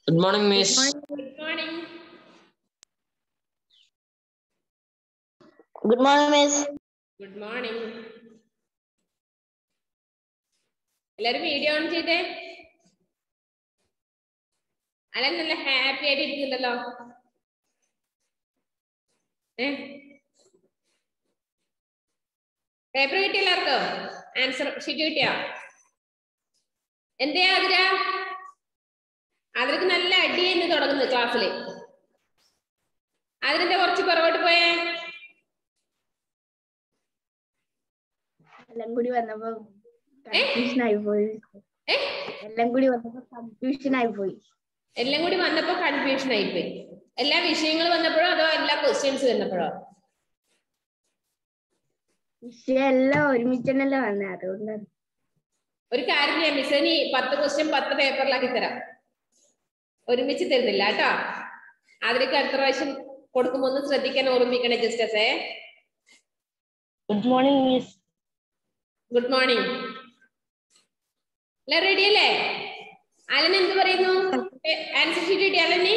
Good morning, Miss. Good morning. Good morning, Miss. Good morning. എല്ലാരും video on ചെയ്തേ Alan നല്ല happy ആയിട്ട് ഇരിക്കുന്നുണ്ടല്ലോ ഏ പേപ്പർ കിട്ടിയ എല്ലാവർക്കും ആൻസർ ഷീറ്റ് കിട്ടിയോ എന്തേ ആതിര ആതിരക്ക് നല്ല അടി എന്ന് തുടങ്ങുന്നു ക്ലാസ്സില് അതിനെന്താ കുറച്ച് പുറകോട്ട് പോയേ എല്ലാം കൂടി വന്നപ്പോ കൺഫ്യൂഷൻ ആയി പോയി ഏ എല്ലാം കൂടി വന്നപ്പോ കൺഫ്യൂഷൻ ആയി പോയി എല്ലാം കൂടി വന്നപ്പോ കൺഫ്യൂഷൻ ആയിപ്പോയി എല്ലാ വിഷയങ്ങൾ വന്നപ്പോഴോ അതോ എല്ലാ ക്വസ്റ്റ്യൻസ് വന്നപ്പോഴോ വിഷയം എല്ലാം ഒരുമിച്ചല്ലേ വന്നത് അതുകൊണ്ടാണ് ഒരു കാര്യം ചെയ്യാം മിസ് ഇനി പത്ത് ക്വസ്റ്റ്യൻ പത്ത് പേപ്പറിലാക്കി തരാം ഒരുമിച്ച് തരുന്നില്ല കേട്ടോ അതിലേക്ക് അടുത്ത പ്രാവശ്യം കൊടുക്കുമ്പോ ഒന്ന് ശ്രദ്ധിക്കാൻ ഓർമ്മിക്കണേ ജസ്റ്റസേ good morning miss good morning എല്ലാം റെഡി അല്ലേ അലൻ എന്ത് പറയുന്നു ആൻസർ ഷീറ്റ് കിട്ടി അലനി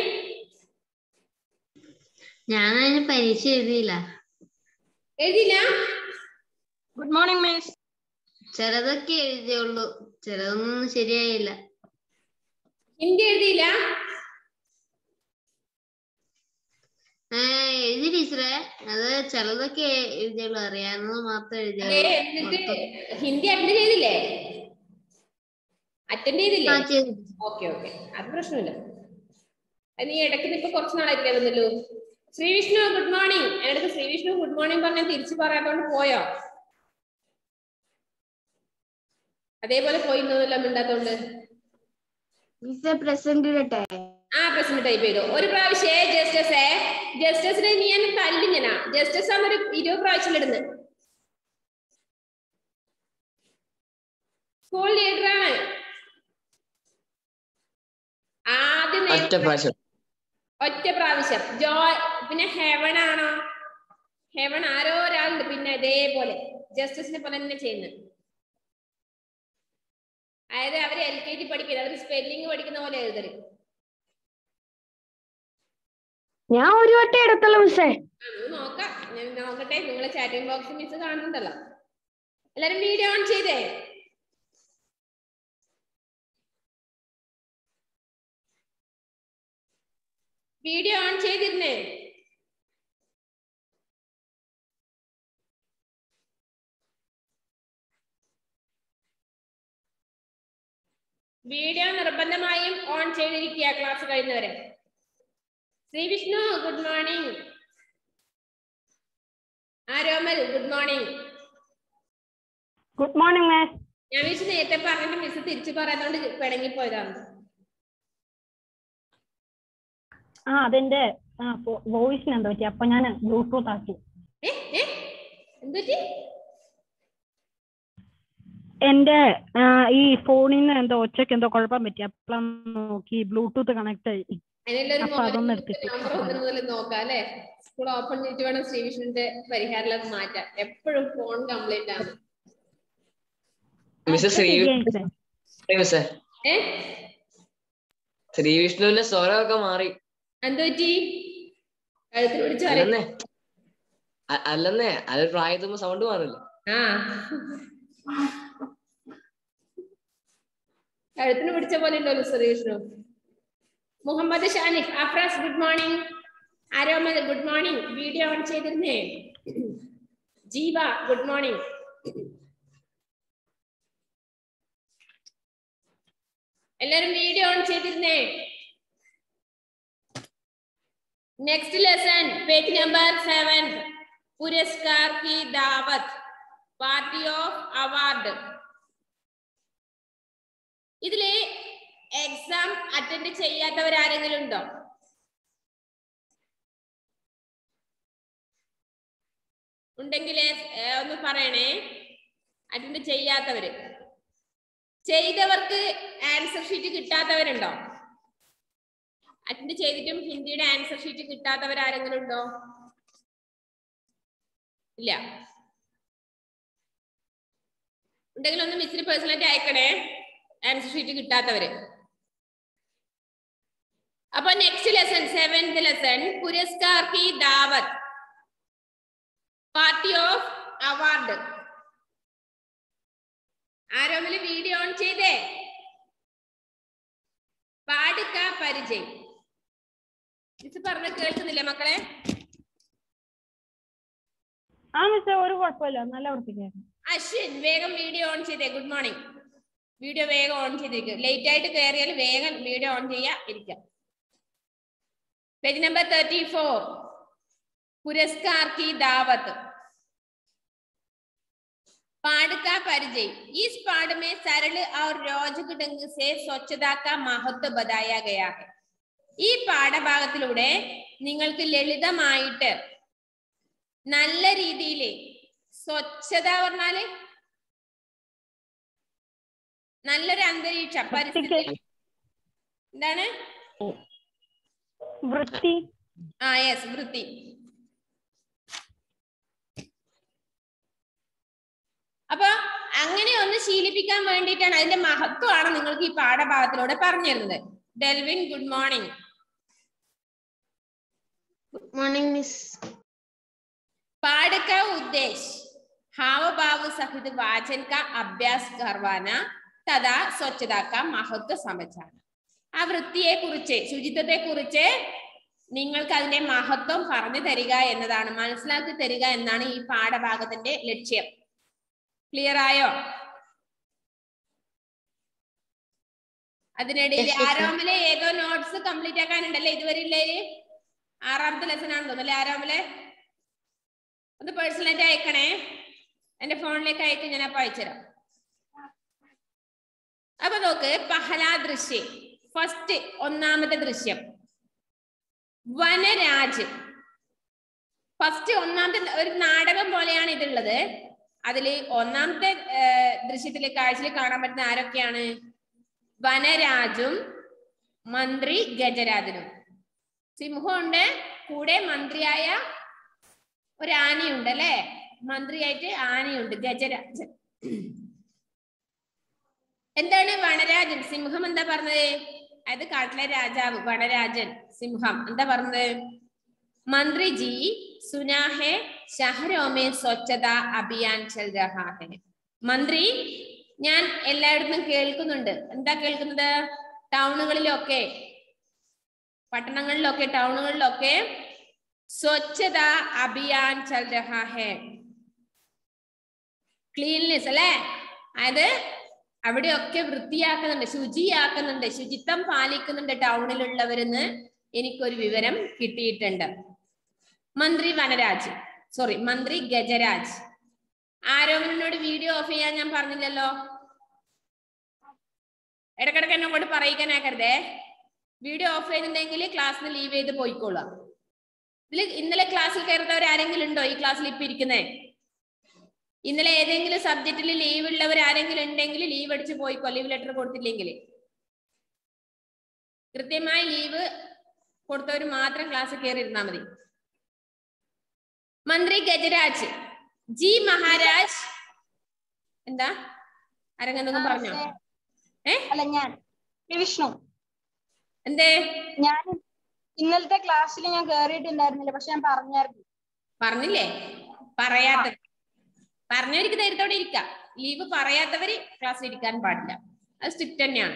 ഞാൻ അതിന് പരീക്ഷ എഴുതിയില്ല എഴുതിയില്ല ഗുഡ് മോർണിംഗ് മിസ് ചിലതൊക്കെ എഴുതിയുള്ളൂ ചിലതൊന്നും ശരിയായില്ല ഹിന്ദി എഴുതിയില്ല ഏ എഴുതി ടീച്ചറെ അത് ചിലതൊക്കെ എഴുതിയുള്ളൂ അറിയാവുന്നത് മാത്രം അതെ എഴുതിയുള്ളൂ എന്നിട്ട് ഹിന്ദി അറ്റൻഡ് ചെയ്തില്ലേ അറ്റൻഡ് ചെയ്തില്ലേ ആ, ചെയ്തു. ഓക്കെ ഓക്കെ അത് പ്രശ്നമില്ല അത് നീ ഇടയ്ക്ക് ഇപ്പൊ കുറച്ച് നാളായിട്ടില്ലേ വന്നല്ലോ ശ്രീ വിഷ്ണു ഗുഡ് മോർണിംഗ് എന്നിടത്ത് ശ്രീ വിഷ്ണു ഗുഡ് മോർണിംഗ് പറഞ്ഞാൽ തിരിച്ചു പറയാത്തോണ്ട് പോയോ അതേപോലെ പോയിന്നൊന്നുമില്ല മിണ്ടാത്തോണ്ട് മിസ് പ്രസന്റ് ഇടട്ടെ ആ പ്രസന്റ് ടൈപ്പ് ചെയ്തു ഒരു പ്രാവശ്യേ ജസ്റ്റസേ ജസ്റ്റസിനെ നീ ഞാൻ തല്ലിങ്ങനാ ജസ്റ്റസ് ആണെന്നൊരു ഇരുപത് പ്രാവശ്യം ഇടുന്നത് സ്കൂൾ ലീഡറാണ് ആദ്യം ഒറ്റ നേരത്തെ- പ്രാവശ്യം ഒറ്റ പ്രാവശ്യം ജോ പിന്നെ ഹെവൺ ആണോ ഹെവൺ ആരോ ഒരാളുണ്ട് പിന്നെ ഇതേപോലെ ജസ്റ്റിസിനെ പോലെ തന്നെ ചെയ്യുന്നത് അതായത് അവര് എൽ കെ ജി പഠിക്കുന്നത് അവര് സ്പെല്ലിംഗ് പഠിക്കുന്ന പോലെ എഴുതല് ഞാൻ ഒരു വട്ടം എടുത്തുള്ളൂ മിസ്സേ ആ, നീ നോക്കാം ഞാൻ നോക്കട്ടെ നിങ്ങളെ ചാറ്റിംഗ് ബോക്സ് മിസ് കാണുന്നുണ്ടല്ലോ എല്ലാരും വീഡിയോ ഓൺ ചെയ്തേ വീഡിയോ ഓൺ ചെയ്തിരുന്നേ വീഡിയോ നിർബന്ധമായും ഓൺ ചെയ്തിരിക്കുക ക്ലാസ് കഴിയുന്നവരെ Sree Vishnu good morning Aromal good morning good morning miss ഞാൻ വിഷു നേരത്തെ പറഞ്ഞിട്ട് മിസ് തിരിച്ചു പറയാത്തോണ്ട് പിണങ്ങിപ്പോയതാണ് ആ അതെന്റെ വോയിസിന് എന്താ പറ്റി അപ്പൊ ഞാൻ ബ്ലൂടൂത്ത് ആക്കി ഏ ഏ എന്തുപറ്റി എന്റെ ആ, ഈ ഫോണിൽ നിന്ന് എന്തോ ഒച്ചയ്ക്ക് എന്തോ കുഴപ്പം പറ്റി അപ്പളം നോക്കി ബ്ലൂടൂത്ത് കണക്ട് ആയി അതിനെല്ലാം അപ്പൊ അതൊന്നും എടുത്തിട്ട് നമ്പർ ഒന്ന് മുതൽ നോക്കാം അല്ലെ സ്കൂൾ ഓപ്പൺ ചെയ്തിട്ട് വേണം ശ്രീവിഷ്ണുവിന്റെ പരിഹാരം അത് മാറ്റാൻ എപ്പോഴും ഫോൺ കംപ്ലൈന്റ് ആണ് മിസ് ശ്രീ ശരിയായില്ലേ? മിസ്സേ ഏ ശ്രീ വിഷ്ണുവിന്റെ സ്വരമൊക്കെ മാറി എന്തുപറ്റി കഴുത്തിൽ പിടിച്ചു പറയും അല്ലെന്നേ അ- അല്ലെന്നേ അത് പ്രായത്തുമ്പോ സൗണ്ട് മാറില്ല ആ കഴുത്തിന് പിടിച്ച പോലെ ഉണ്ടല്ലോ Srivishnu Muhammad Shanif Afras good morning Aromal good morning video on ചെയ്തിരുന്നേ ജീവ ഗുഡ് മോർണിംഗ് എല്ലാരും വീഡിയോ ഓൺ ചെയ്തിരുന്നേ next lesson page number seven പുരസ്കാർ की दावत പാർട്ടി ഓഫ് അവാർഡ് ഇതില് എക്സാം അറ്റൻഡ് ചെയ്യാത്തവർ ആരെങ്കിലും ഉണ്ടോ ഉണ്ടെങ്കിൽ ഒന്ന് പറയണേ അറ്റൻഡ് ചെയ്യാത്തവര് ചെയ്തവർക്ക് ആൻസർ ഷീറ്റ് കിട്ടാത്തവരുണ്ടോ അറ്റൻഡ് ചെയ്തിട്ടും ഹിന്ദിയുടെ ആൻസർ ഷീറ്റ് കിട്ടാത്തവർ ആരെങ്കിലും ഉണ്ടോ ഇല്ല ഉണ്ടെങ്കിൽ ഒന്ന് മിസ്സിന് പേഴ്സണലായിട്ട് അയക്കണേ ആൻസർ ഷീറ്റ് കിട്ടാത്തവര് അപ്പൊ നെക്സ്റ്റ് ലെസൺ സെവൻത് ലെസൺ പുരസ്കാർ കി ദാവത് പാർട്ടി ഓഫ് അവാർഡ് ആരോമില് വീഡിയോ ഓൺ ചെയ്തേ പാടുക പരിചയം ഇത് പറഞ്ഞ കേൾക്കുന്നില്ല മക്കളെ ആ മിസ്സേ ഒരു കുഴപ്പമില്ല നല്ല വൃത്തിക്കായിരുന്നു അശ്വിൻ വേഗം വീഡിയോ ഓൺ ചെയ്തേ ഗുഡ് മോർണിംഗ് വീഡിയോ വേഗം ഓൺ ചെയ്തിരിക്കും ലേറ്റ് ആയിട്ട് കയറിയാൽ വേഗം വീഡിയോ ഓൺ ചെയ്യാ ഇരിക്കാം പേജ് നമ്പർ തേർട്ടി ഫോർ പുരസ്കാർ की दावत पाठ का परिचय इस पाठ में सरल और रोचक ढंग से स्वच्छता का महत्व बताया गया है ഈ പാഠഭാഗത്തിലൂടെ നിങ്ങൾക്ക് ലളിതമായിട്ട് നല്ല രീതിയിൽ സ്വച്ഛത പറഞ്ഞാല് നല്ലൊരു അന്തരീക്ഷം പരിസ്ഥിതി എന്താണ് വൃത്തി ആ യെസ് വൃത്തി അപ്പൊ അങ്ങനെ ഒന്ന് ശീലിപ്പിക്കാൻ വേണ്ടിയിട്ടാണ് അതിന്റെ മഹത്വമാണ് നിങ്ങൾക്ക് ഈ പാഠഭാഗത്തിലൂടെ പറഞ്ഞു തരുന്നത് Delvin good morning good morning miss पाठ का उद्देश्य हाव भाव सहित वाचन का अभ्यास करवाना तथा स्वच्छता का महत्व समझाना ആ വൃത്തിയെ കുറിച്ച് ശുചിത്വത്തെ കുറിച്ച് നിങ്ങൾക്ക് അതിന്റെ മഹത്വം പറഞ്ഞു തരിക എന്നതാണ് മനസ്സിലാക്കി തരിക എന്നാണ് ഈ പാഠഭാഗത്തിന്റെ ലക്ഷ്യം ക്ലിയർ ആയോ അതിനിടയിൽ Yes, yes, ma'am. ആരോമിലെ ഏതോ നോട്ട്സ് കംപ്ലീറ്റ് ആക്കാനുണ്ടല്ലേ ഇതുവരെ ഇല്ലേ ആറാമത്തെ ലെസൺ ആണെന്ന് തോന്നുന്നല്ലേ ആരോമിലെ ഒന്ന് പേഴ്സണലായിട്ട് അയക്കണേ എന്റെ ഫോണിലേക്ക് അയക്ക് ഞാൻ അപ്പൊ അയച്ചുതരാം അപ്പൊ നോക്ക് പഹലാ ദൃശ്യം ഫസ്റ്റ് ഒന്നാമത്തെ ദൃശ്യം വനരാജ് ഫസ്റ്റ് ഒന്നാമത്തെ ഒരു നാടകം പോലെയാണ് ഇതുള്ളത് അതില് ഒന്നാമത്തെ ഏർ, ദൃശ്യത്തില് കാഴ്ചയിൽ കാണാൻ പറ്റുന്ന ആരൊക്കെയാണ് വനരാജും മന്ത്രി ഗജരാജനും സിംഹമുണ്ട് കൂടെ മന്ത്രിയായ ഒരു ആനയുണ്ട് അല്ലെ മന്ത്രിയായിട്ട് ആനയുണ്ട് ഗജരാജൻ എന്താണ് വനരാജൻ സിംഹം എന്താ പറഞ്ഞത് അത് കാട്ടിലെ രാജാവ് വനരാജൻ സിംഹം എന്താ പറഞ്ഞത് മന്ത്രി ജി സുനാഹെ ഷഹരോമേ സ്വച്ഛത അഭിയാൻ ചൽ രഹാ ഹെ മന്ത്രി ഞാൻ എല്ലായിടത്തും കേൾക്കുന്നുണ്ട് എന്താ കേൾക്കുന്നത് ടൗണുകളിലൊക്കെ പട്ടണങ്ങളിലൊക്കെ ടൗണുകളിലൊക്കെ സ്വച്ഛത അഭിയാൻ ചൽ രഹാ ഹെ ക്ലീൻനെസ് അല്ലെ അതായത് അവിടെയൊക്കെ വൃത്തിയാക്കുന്നുണ്ട് ശുചിയാക്കുന്നുണ്ട് ശുചിത്വം പാലിക്കുന്നുണ്ട് ടൗണിലുള്ളവരെന്ന് എനിക്കൊരു വിവരം കിട്ടിയിട്ടുണ്ട് മന്ത്രി വനരാജ് സോറി മന്ത്രി ഗജരാജ് ആരോമനോട് വീഡിയോ ഓഫ് ചെയ്യാൻ ഞാൻ പറഞ്ഞില്ലല്ലോ ഇടക്കിടക്ക് എന്നെ കൊണ്ട് പറയിക്കാനാക്കരുതേ വീഡിയോ ഓഫ് ചെയ്തിട്ടുണ്ടെങ്കിൽ ക്ലാസ്സിന് ലീവ് ചെയ്ത് പോയിക്കോളാം ഇതിൽ ഇന്നലെ ക്ലാസ്സിൽ കയറുന്നവർ ആരെങ്കിലും ഉണ്ടോ ഈ ക്ലാസ്സിൽ ഇപ്പൊ ഇരിക്കുന്നേ ഇന്നലെ ഏതെങ്കിലും സബ്ജക്റ്റിൽ ലീവ് ഉള്ളവർ ആരെങ്കിലും ഉണ്ടെങ്കിൽ ലീവ് അടിച്ച് പോയിക്കോ ലീവ് ലെറ്റർ കൊടുത്തില്ലെങ്കിൽ കൃത്യമായി ലീവ് കൊടുത്തവർ മാത്രം ക്ലാസ്സിൽ കയറി ഇരുന്നാൽ മതി മന്ത്രി ഗജരാജ് ജി മഹാരാജ് എന്താ ആരെങ്കിലും പറഞ്ഞോ ഏ അല്ല ഞാൻ പി വിഷ്ണു എന്തേ ഞാൻ ഇന്നലത്തെ ക്ലാസ്സിൽ ഞാൻ കേറിയിട്ടുണ്ടായിരുന്നില്ല പക്ഷെ ഞാൻ പറഞ്ഞായിരുന്നു പറഞ്ഞില്ലേ പറയാത്തവർ പറഞ്ഞവർക്ക് ധൈര്യത്തോടെ ഇരിക്കാം ലീവ് പറയാത്തവര് ക്ലാസ്സിൽ ഇരിക്കാൻ പാടില്ല അത് സ്ട്രിക്റ്റ് തന്നെയാണ്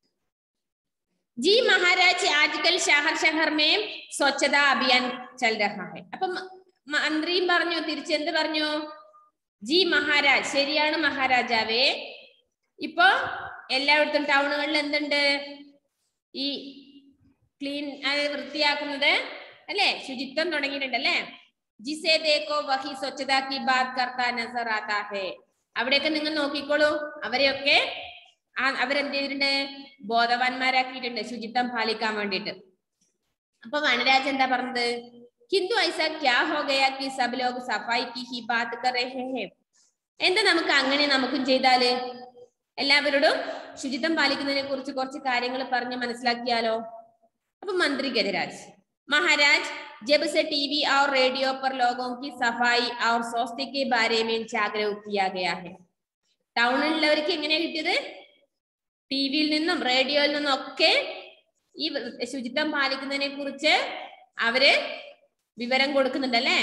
ജി മഹാരാജ് ആജ്കൽ ഷഹർ ഷഹർ മേ സ്വച്ഛത അഭിയാൻ ചൽ രഹാ ഹെ അപ്പൊ മ- മന്ത്രിയും പറഞ്ഞു തിരിച്ച് എന്ത് പറഞ്ഞു ജി മഹാരാജ് ശരിയാണ് മഹാരാജാവേ ഇപ്പൊ എല്ലായിടത്തും ടൗണുകളിൽ എന്തുണ്ട് ഈ ക്ലീൻ വൃത്തിയാക്കുന്നത് അല്ലേ ശുചിത്വം തുടങ്ങിയിട്ടുണ്ട് അല്ലേ ജിസേ ദേക്കോ വഹി സ്വച്ഛത കി ബാത് കർത്ത നസർ ആതാ ഹേ അവിടെയൊക്കെ നിങ്ങൾ നോക്കിക്കോളൂ അവരെയൊക്കെ ആ അവരെന്ത് ചെയ്തിട്ടുണ്ട് ബോധവാന്മാരാക്കിയിട്ടുണ്ട് ശുചിത്വം പാലിക്കാൻ വേണ്ടിയിട്ട് അപ്പൊ വനരാജ് എന്താ പറഞ്ഞത് ഹിന്ദു ഐസ ക്യാ ഹോ ഗയാ കി സബ് ലോഗ് സഫായി കി ഹി ബാത് കർ രഹേ ഹേ എന്താ നമുക്ക് അങ്ങനെ നമുക്കും ചെയ്താല് എല്ലാവരോടും ശുചിത്വം പാലിക്കുന്നതിനെ കുറിച്ച് കുറച്ച് കാര്യങ്ങൾ പറഞ്ഞ് മനസ്സിലാക്കിയാലോ അപ്പൊ മന്ത്രി ഗജരാജ് महाराज जब से टीवी और रेडियो पर लोगों की सफाई और स्वास्थ्य के बारे में जागरूक किया गया है ടൗണിലുള്ളവർക്ക് എങ്ങനെയാ കിട്ടിയത് ടി വിയിൽ നിന്നും റേഡിയോയിൽ നിന്നും ഒക്കെ ഈ വൃ- ശുചിത്വം പാലിക്കുന്നതിനെ കുറിച്ച് അവര് വിവരം കൊടുക്കുന്നുണ്ട് അല്ലേ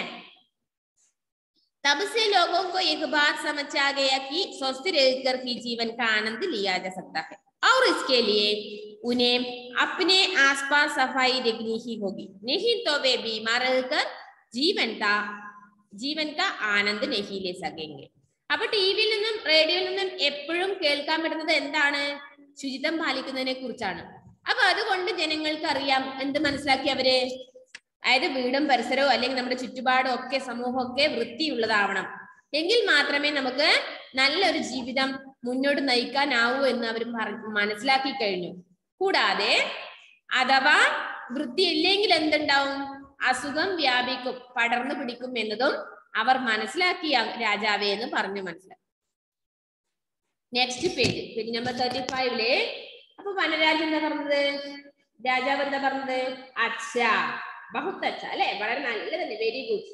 तब से लोगों को एक बात समझ आ गया कि स्वस्थ रहकर ही जीवन का आनंद लिया जा सकता है और इसके लिए उन्हें अपने आसपास सफाई रखनी ही होगी नहीं तो वे बीमार रहकर जीवन का ജീവൻ കാ ആനന്ദ് നഹി ലേ സകേങ്കെ അപ്പൊ ടി വിയിൽ നിന്നും റേഡിയോയിൽ നിന്നും എപ്പോഴും കേൾക്കാൻ പറ്റുന്നത് എന്താണ് ശുചിത്വം പാലിക്കുന്നതിനെ കുറിച്ചാണ് അപ്പൊ അതുകൊണ്ട് ജനങ്ങൾക്ക് അറിയാം എന്ത് മനസ്സിലാക്കി അവര് അതായത് വീടും പരിസരവും അല്ലെങ്കിൽ നമ്മുടെ ചുറ്റുപാടും ഒക്കെ സമൂഹം ഒക്കെ വൃത്തിയുള്ളതാവണം എങ്കിൽ മാത്രമേ നമുക്ക് നല്ലൊരു ജീവിതം മുന്നോട്ട് നയിക്കാനാവൂ എന്ന് അവർ മനസ്സിലാക്കി കഴിഞ്ഞു കൂടാതെ അഥവാ വൃത്തിയില്ലെങ്കിൽ എന്തുണ്ടാവും അസുഖം വ്യാപിക്കും പടർന്നു പിടിക്കും എന്നതും അവർ മനസ്സിലാക്കിയ രാജാവേ എന്ന് പറഞ്ഞു മനസ്സിലാക്കി next page page number thirty ഫൈവില് അപ്പൊ വനരാജ് എന്താ പറഞ്ഞത് രാജാവ് എന്താ പറഞ്ഞത് അച്ഛ ബഹുത്ത് അച്ഛ അല്ലെ വളരെ നല്ലതല്ലേ very good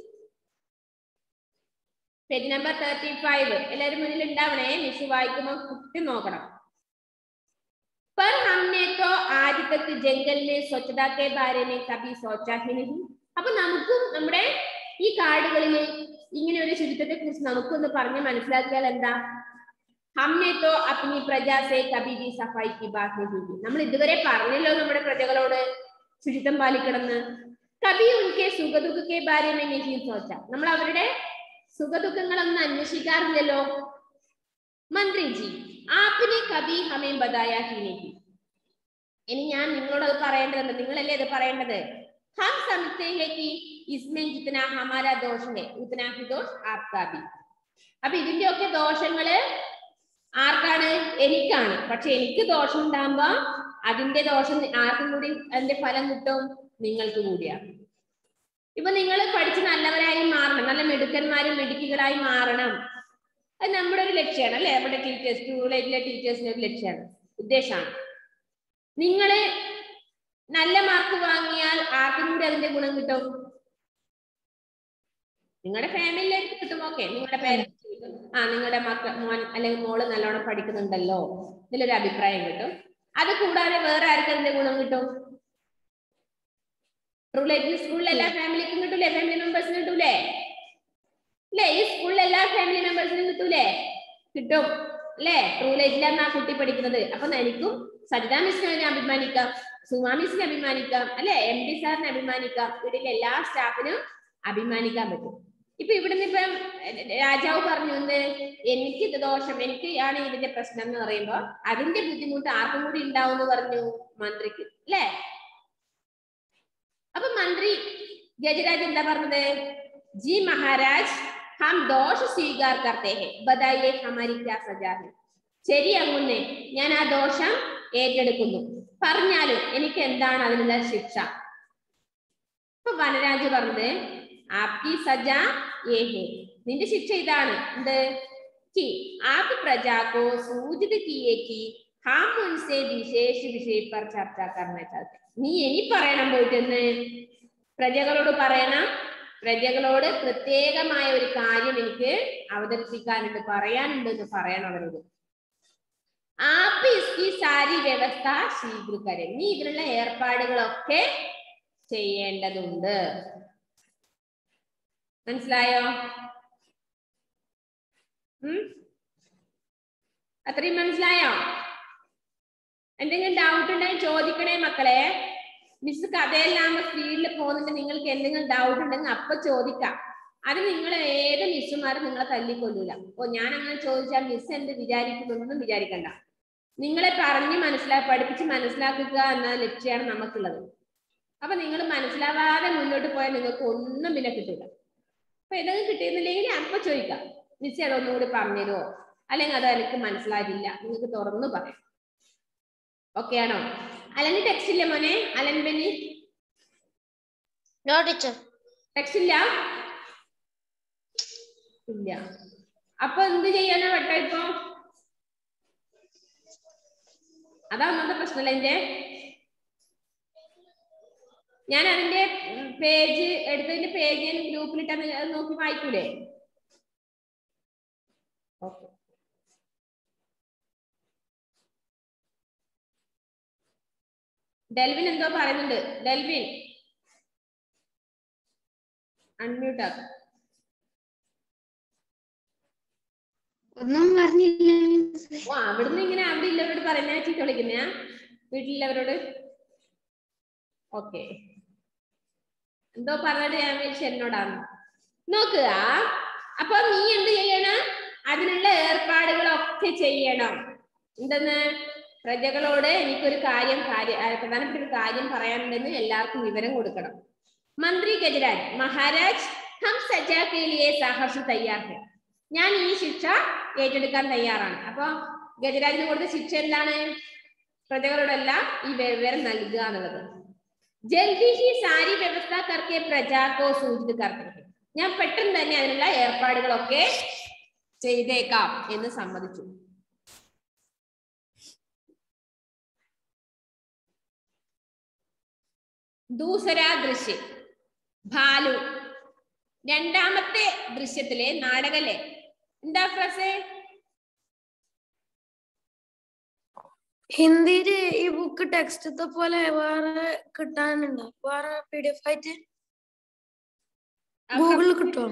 page number thirty five എല്ലാവരും മുന്നിൽ ഉണ്ടാവണേ മിസ് വായിക്കുമ്പോൾ കുത്തി നോക്കണം पर हमने तो आज तक जंगल में स्वच्छता के बारे में कभी सोचा ही नहीं അപ്പൊ നമുക്കും നമ്മുടെ ഈ കാടുകളില് ഇങ്ങനെ ഒരു ശുചിത്വത്തെ കുറിച്ച് നമുക്കൊന്ന് പറഞ്ഞ് മനസ്സിലാക്കിയാൽ എന്താ ഹമ്മെ തോ അപ്നി പ്രജാസെ കബി ബി സഫായി കി ബാത് നഹീ കി നമ്മൾ ഇതുവരെ പറഞ്ഞല്ലോ നമ്മുടെ പ്രജകളോട് ശുചിത്വം പാലിക്കണമെന്ന് കബി ഉൻകെ സുഖദുഃഖക്കെ ബാരെ മേ നഹീ സോച്ച നമ്മൾ അവരുടെ സുഖദുഃഖങ്ങളൊന്നും അന്വേഷിക്കാറില്ലല്ലോ മന്ത്രിജി ആപ്പിനെ കബി ഹമേം ബദായ ഹി നഹി ഇനി ഞാൻ നിങ്ങളോട് അത് പറയേണ്ടതുണ്ട് നിങ്ങളല്ലേ ഇത് പറയേണ്ടത് ഹം സമझते हैं कि इसमें जितना हमारा दोष है उतना ही दोष आपका भी അപ്പൊ ഇതിന്റെ ഒക്കെ ദോഷങ്ങള് ആർക്കാണ് എനിക്കാണ് പക്ഷെ എനിക്ക് ദോഷം ഉണ്ടാകുമ്പോ അതിന്റെ ദോഷം ആർക്കും കൂടി അതിന്റെ ഫലം കിട്ടും നിങ്ങൾക്ക് കൂടിയാണ് ഇപ്പൊ നിങ്ങൾ പഠിച്ച് നല്ലവരായി മാറണം നല്ല മിടുക്കന്മാരും മിടുക്കികളായി മാറണം അത് നമ്മുടെ ഒരു ലക്ഷ്യമാണ് അല്ലെ നമ്മുടെ ടീച്ചേഴ്സ് സ്കൂളിലെ ടീച്ചേഴ്സിന്റെ ഒരു ലക്ഷ്യമാണ് ഉദ്ദേശമാണ് നിങ്ങള് നല്ല മാർക്ക് വാങ്ങിയാൽ ആർക്കും കൂടി അതിന്റെ ഗുണം കിട്ടും നിങ്ങളുടെ ഫാമിലിയിലേക്ക് കിട്ടും ഓക്കെ നിങ്ങളുടെ പേരൻസ് കിട്ടും ആ നിങ്ങളുടെ മക്ക മോൻ അല്ലെങ്കിൽ മോള് നല്ലോണം പഠിക്കുന്നുണ്ടല്ലോ ഇതിലൊരു അഭിപ്രായം കിട്ടും അത് കൂടാതെ വേറെ ആർക്കും അതിന്റെ ഗുണം കിട്ടും ട്രൂലൈറ്റ് സ്കൂളിൽ എല്ലാ ഫാമിലിക്കും കിട്ടൂലേ ഫാമിലി മെമ്പേഴ്സിന് കിട്ടൂലേ അല്ലേ ഈ സ്കൂളിൽ എല്ലാ ഫാമിലി മെമ്പേഴ്സിനും കിട്ടൂലേ കിട്ടും അല്ലേ ട്രൂലൈറ്റിലാണ് ആ കുട്ടി പഠിക്കുന്നത് അപ്പൊ എനിക്കും സരിത മിസ്സിനെ അഭിമാനിക്കാം സുമാ മിസ്സിനെ അഭിമാനിക്കാം അല്ലെ എം ഡി സാറിനെ അഭിമാനിക്കാം വീട്ടിലെ എല്ലാ സ്റ്റാഫിനും അഭിമാനിക്കാൻ പറ്റും ഇപ്പൊ ഇവിടുന്ന് ഇപ്പം എ- രാജാവ് പറഞ്ഞു എന്ത് എനിക്ക് ഇത് ദോഷം എനിക്ക് ആണ് ഇതിന്റെ പ്രശ്നം എന്ന് പറയുമ്പോ അതിന്റെ ബുദ്ധിമുട്ട് ആർക്കും കൂടി ഉണ്ടാവും എന്ന് പറഞ്ഞു മന്ത്രിക്ക് അല്ലേ അപ്പൊ മന്ത്രി ഗജരാജ് എന്താ പറഞ്ഞത് ജി മഹാരാജ് ഹം ദോഷ സ്വീകാർ കർത്തേ ഹെ ബദായിയെ ഹമാരി ക്യാ സജാ ഹെ ശരി അങ്ങുന്നേ ഞാൻ ആ ദോഷം ഏറ്റെടുക്കുന്നു പറഞ്ഞാലും എനിക്ക് എന്താണ് അതിനുള്ള ശിക്ഷ ഇപ്പൊ വനരാജ് പറഞ്ഞത് ആപ്കി സജ ഏ ഹെ നിന്റെ ശിക്ഷ ഇതാണ് എന്ത് कि आप प्रजा को सूचित किए कि हम उनसे विशेष विषय पर चर्चा करना चाहते हैं. നീ ഇനി പറയണം പോയിട്ടെന്ന് പ്രജകളോട് പറയണം പ്രജകളോട് പ്രത്യേകമായ ഒരു കാര്യം എനിക്ക് അവതരിപ്പിക്കാനുണ്ട് പറയാനുണ്ട് എന്ന് പറയണം അവരോട് ആപ്പ് ഇസ്കി സാരി വ്യവസ്ഥ ശീഘ്രക്കരെ നീ ഇതിനുള്ള ഏർപ്പാടുകളൊക്കെ ചെയ്യേണ്ടതുണ്ട് മനസ്സിലായോ ഉം അത്രയും മനസ്സിലായോ എന്തെങ്കിലും ഡൗട്ട് ഉണ്ടെങ്കിൽ ചോദിക്കണേ മക്കളെ മിസ് കഥയെല്ലാം സ്പീഡിൽ പോകുന്നുണ്ട് നിങ്ങൾക്ക് എന്തെങ്കിലും ഡൗട്ട് ഉണ്ടെങ്കിൽ അപ്പൊ ചോദിക്കാം അത് നിങ്ങൾ ഏത് മിസ്സുമാരും നിങ്ങളെ തല്ലിക്കൊല്ലൂല ഓ ഞാൻ അങ്ങനെ ചോദിച്ചാൽ മിസ് എന്ത് വിചാരിക്കുന്നൊന്നും വിചാരിക്കണ്ട നിങ്ങളെ പറഞ്ഞ് മനസ്സിലാക്കി പഠിപ്പിച്ച് മനസ്സിലാക്കുക എന്ന ലക്ഷ്യമാണ് നമുക്കുള്ളത് അപ്പൊ നിങ്ങൾ മനസ്സിലാവാതെ മുന്നോട്ട് പോയാൽ നിങ്ങൾക്ക് ഒന്നും പിന്നെ കിട്ടില്ല അപ്പൊ ഏതെങ്കിലും കിട്ടിയിരുന്നില്ലെങ്കിൽ അപ്പൊ ചോദിക്കാം മിസ് അതൊന്നും കൂടി പറഞ്ഞുതരുമോ അല്ലെങ്കിൽ അത് എനിക്ക് മനസ്സിലായിട്ടില്ല നിങ്ങൾക്ക് തുറന്നു പറയാം ഓക്കെ ആണോ അലന് ടെക്സ്റ്റ് ഇല്ല മോനെ Alan Benny No, teacher. Text ഇല്ല ഇല്ല അപ്പൊ എന്ത് ചെയ്യാനാ വെട്ട ഇപ്പൊ അതാ ഒന്നാമത്തെ പ്രശ്നമല്ല എന്റെ ഞാൻ അതിന്റെ പേജ് എടുത്തതിന്റെ പേജ് ഞാൻ ഗ്രൂപ്പിലിട്ട് അത് നോക്കി വായിക്കൂലേ ഓക്കെ ഡെൽവിൻ എന്തോ പറയുന്നുണ്ട് ഡെൽവിൻ അൺമ്യൂട്ട് ആക്കും ഒന്നും പറഞ്ഞില്ല മിസ്സേ ഓ അവിടുന്ന് ഇങ്ങനെ അവിടെ ഇല്ലവരോട് പറയുന്ന ചീത്ത വിളിക്കുന്ന വീട്ടിലുള്ളവരോട് ഓക്കെ എന്തോ പറഞ്ഞത് ഞാൻ വിളിച്ച എന്നോടാണ് നോക്കുക അപ്പൊ നീ എന്ത് ചെയ്യണം അതിനുള്ള ഏർപ്പാടുകളൊക്കെ ചെയ്യണം എന്തെന്ന് പ്രജകളോട് എനിക്കൊരു കാര്യം കാര്യം ആ, പ്രധാനപ്പെട്ട ഒരു കാര്യം പറയാനുണ്ടെന്ന് എല്ലാവർക്കും വിവരം കൊടുക്കണം മന്ത്രി ഗജരാജ് മഹാരാജ് ഹം സജാ കെ ലിയെ സാഹർഷ തയ്യാർ ഹെ ഞാൻ ഈ ശിക്ഷ ഏറ്റെടുക്കാൻ തയ്യാറാണ് അപ്പൊ ഗജരാജിന് കൊടുത്ത ശിക്ഷ എന്താണ് പ്രജകളോടെല്ലാം ഈ വിവരം നൽകുക എന്നുള്ളത് ജൽദി ഹി സാരി വ്യവസ്ഥ കർക്കെ പ്രജാക്കോ സൂചിത കർക്കെ ഞാൻ പെട്ടെന്ന് തന്നെ അതിനുള്ള ഏർപ്പാടുകളൊക്കെ ചെയ്തേക്കാം എന്ന് സമ്മതിച്ചു ദൂസരാ ദൃശ്യം ഭാലു രണ്ടാമത്തെ ദൃശ്യത്തിലെ നാടകല്ലേ എന്താ ഫ്രസേ ഹിന്ദിയില് ഈ ബുക്ക് ടെക്സ്റ്റത്തെ പോലെ വേറെ കിട്ടാനുണ്ടോ വേറെ പി ഡി എഫ് ആയിട്ട് ഗൂഗിളിൽ കിട്ടുമോ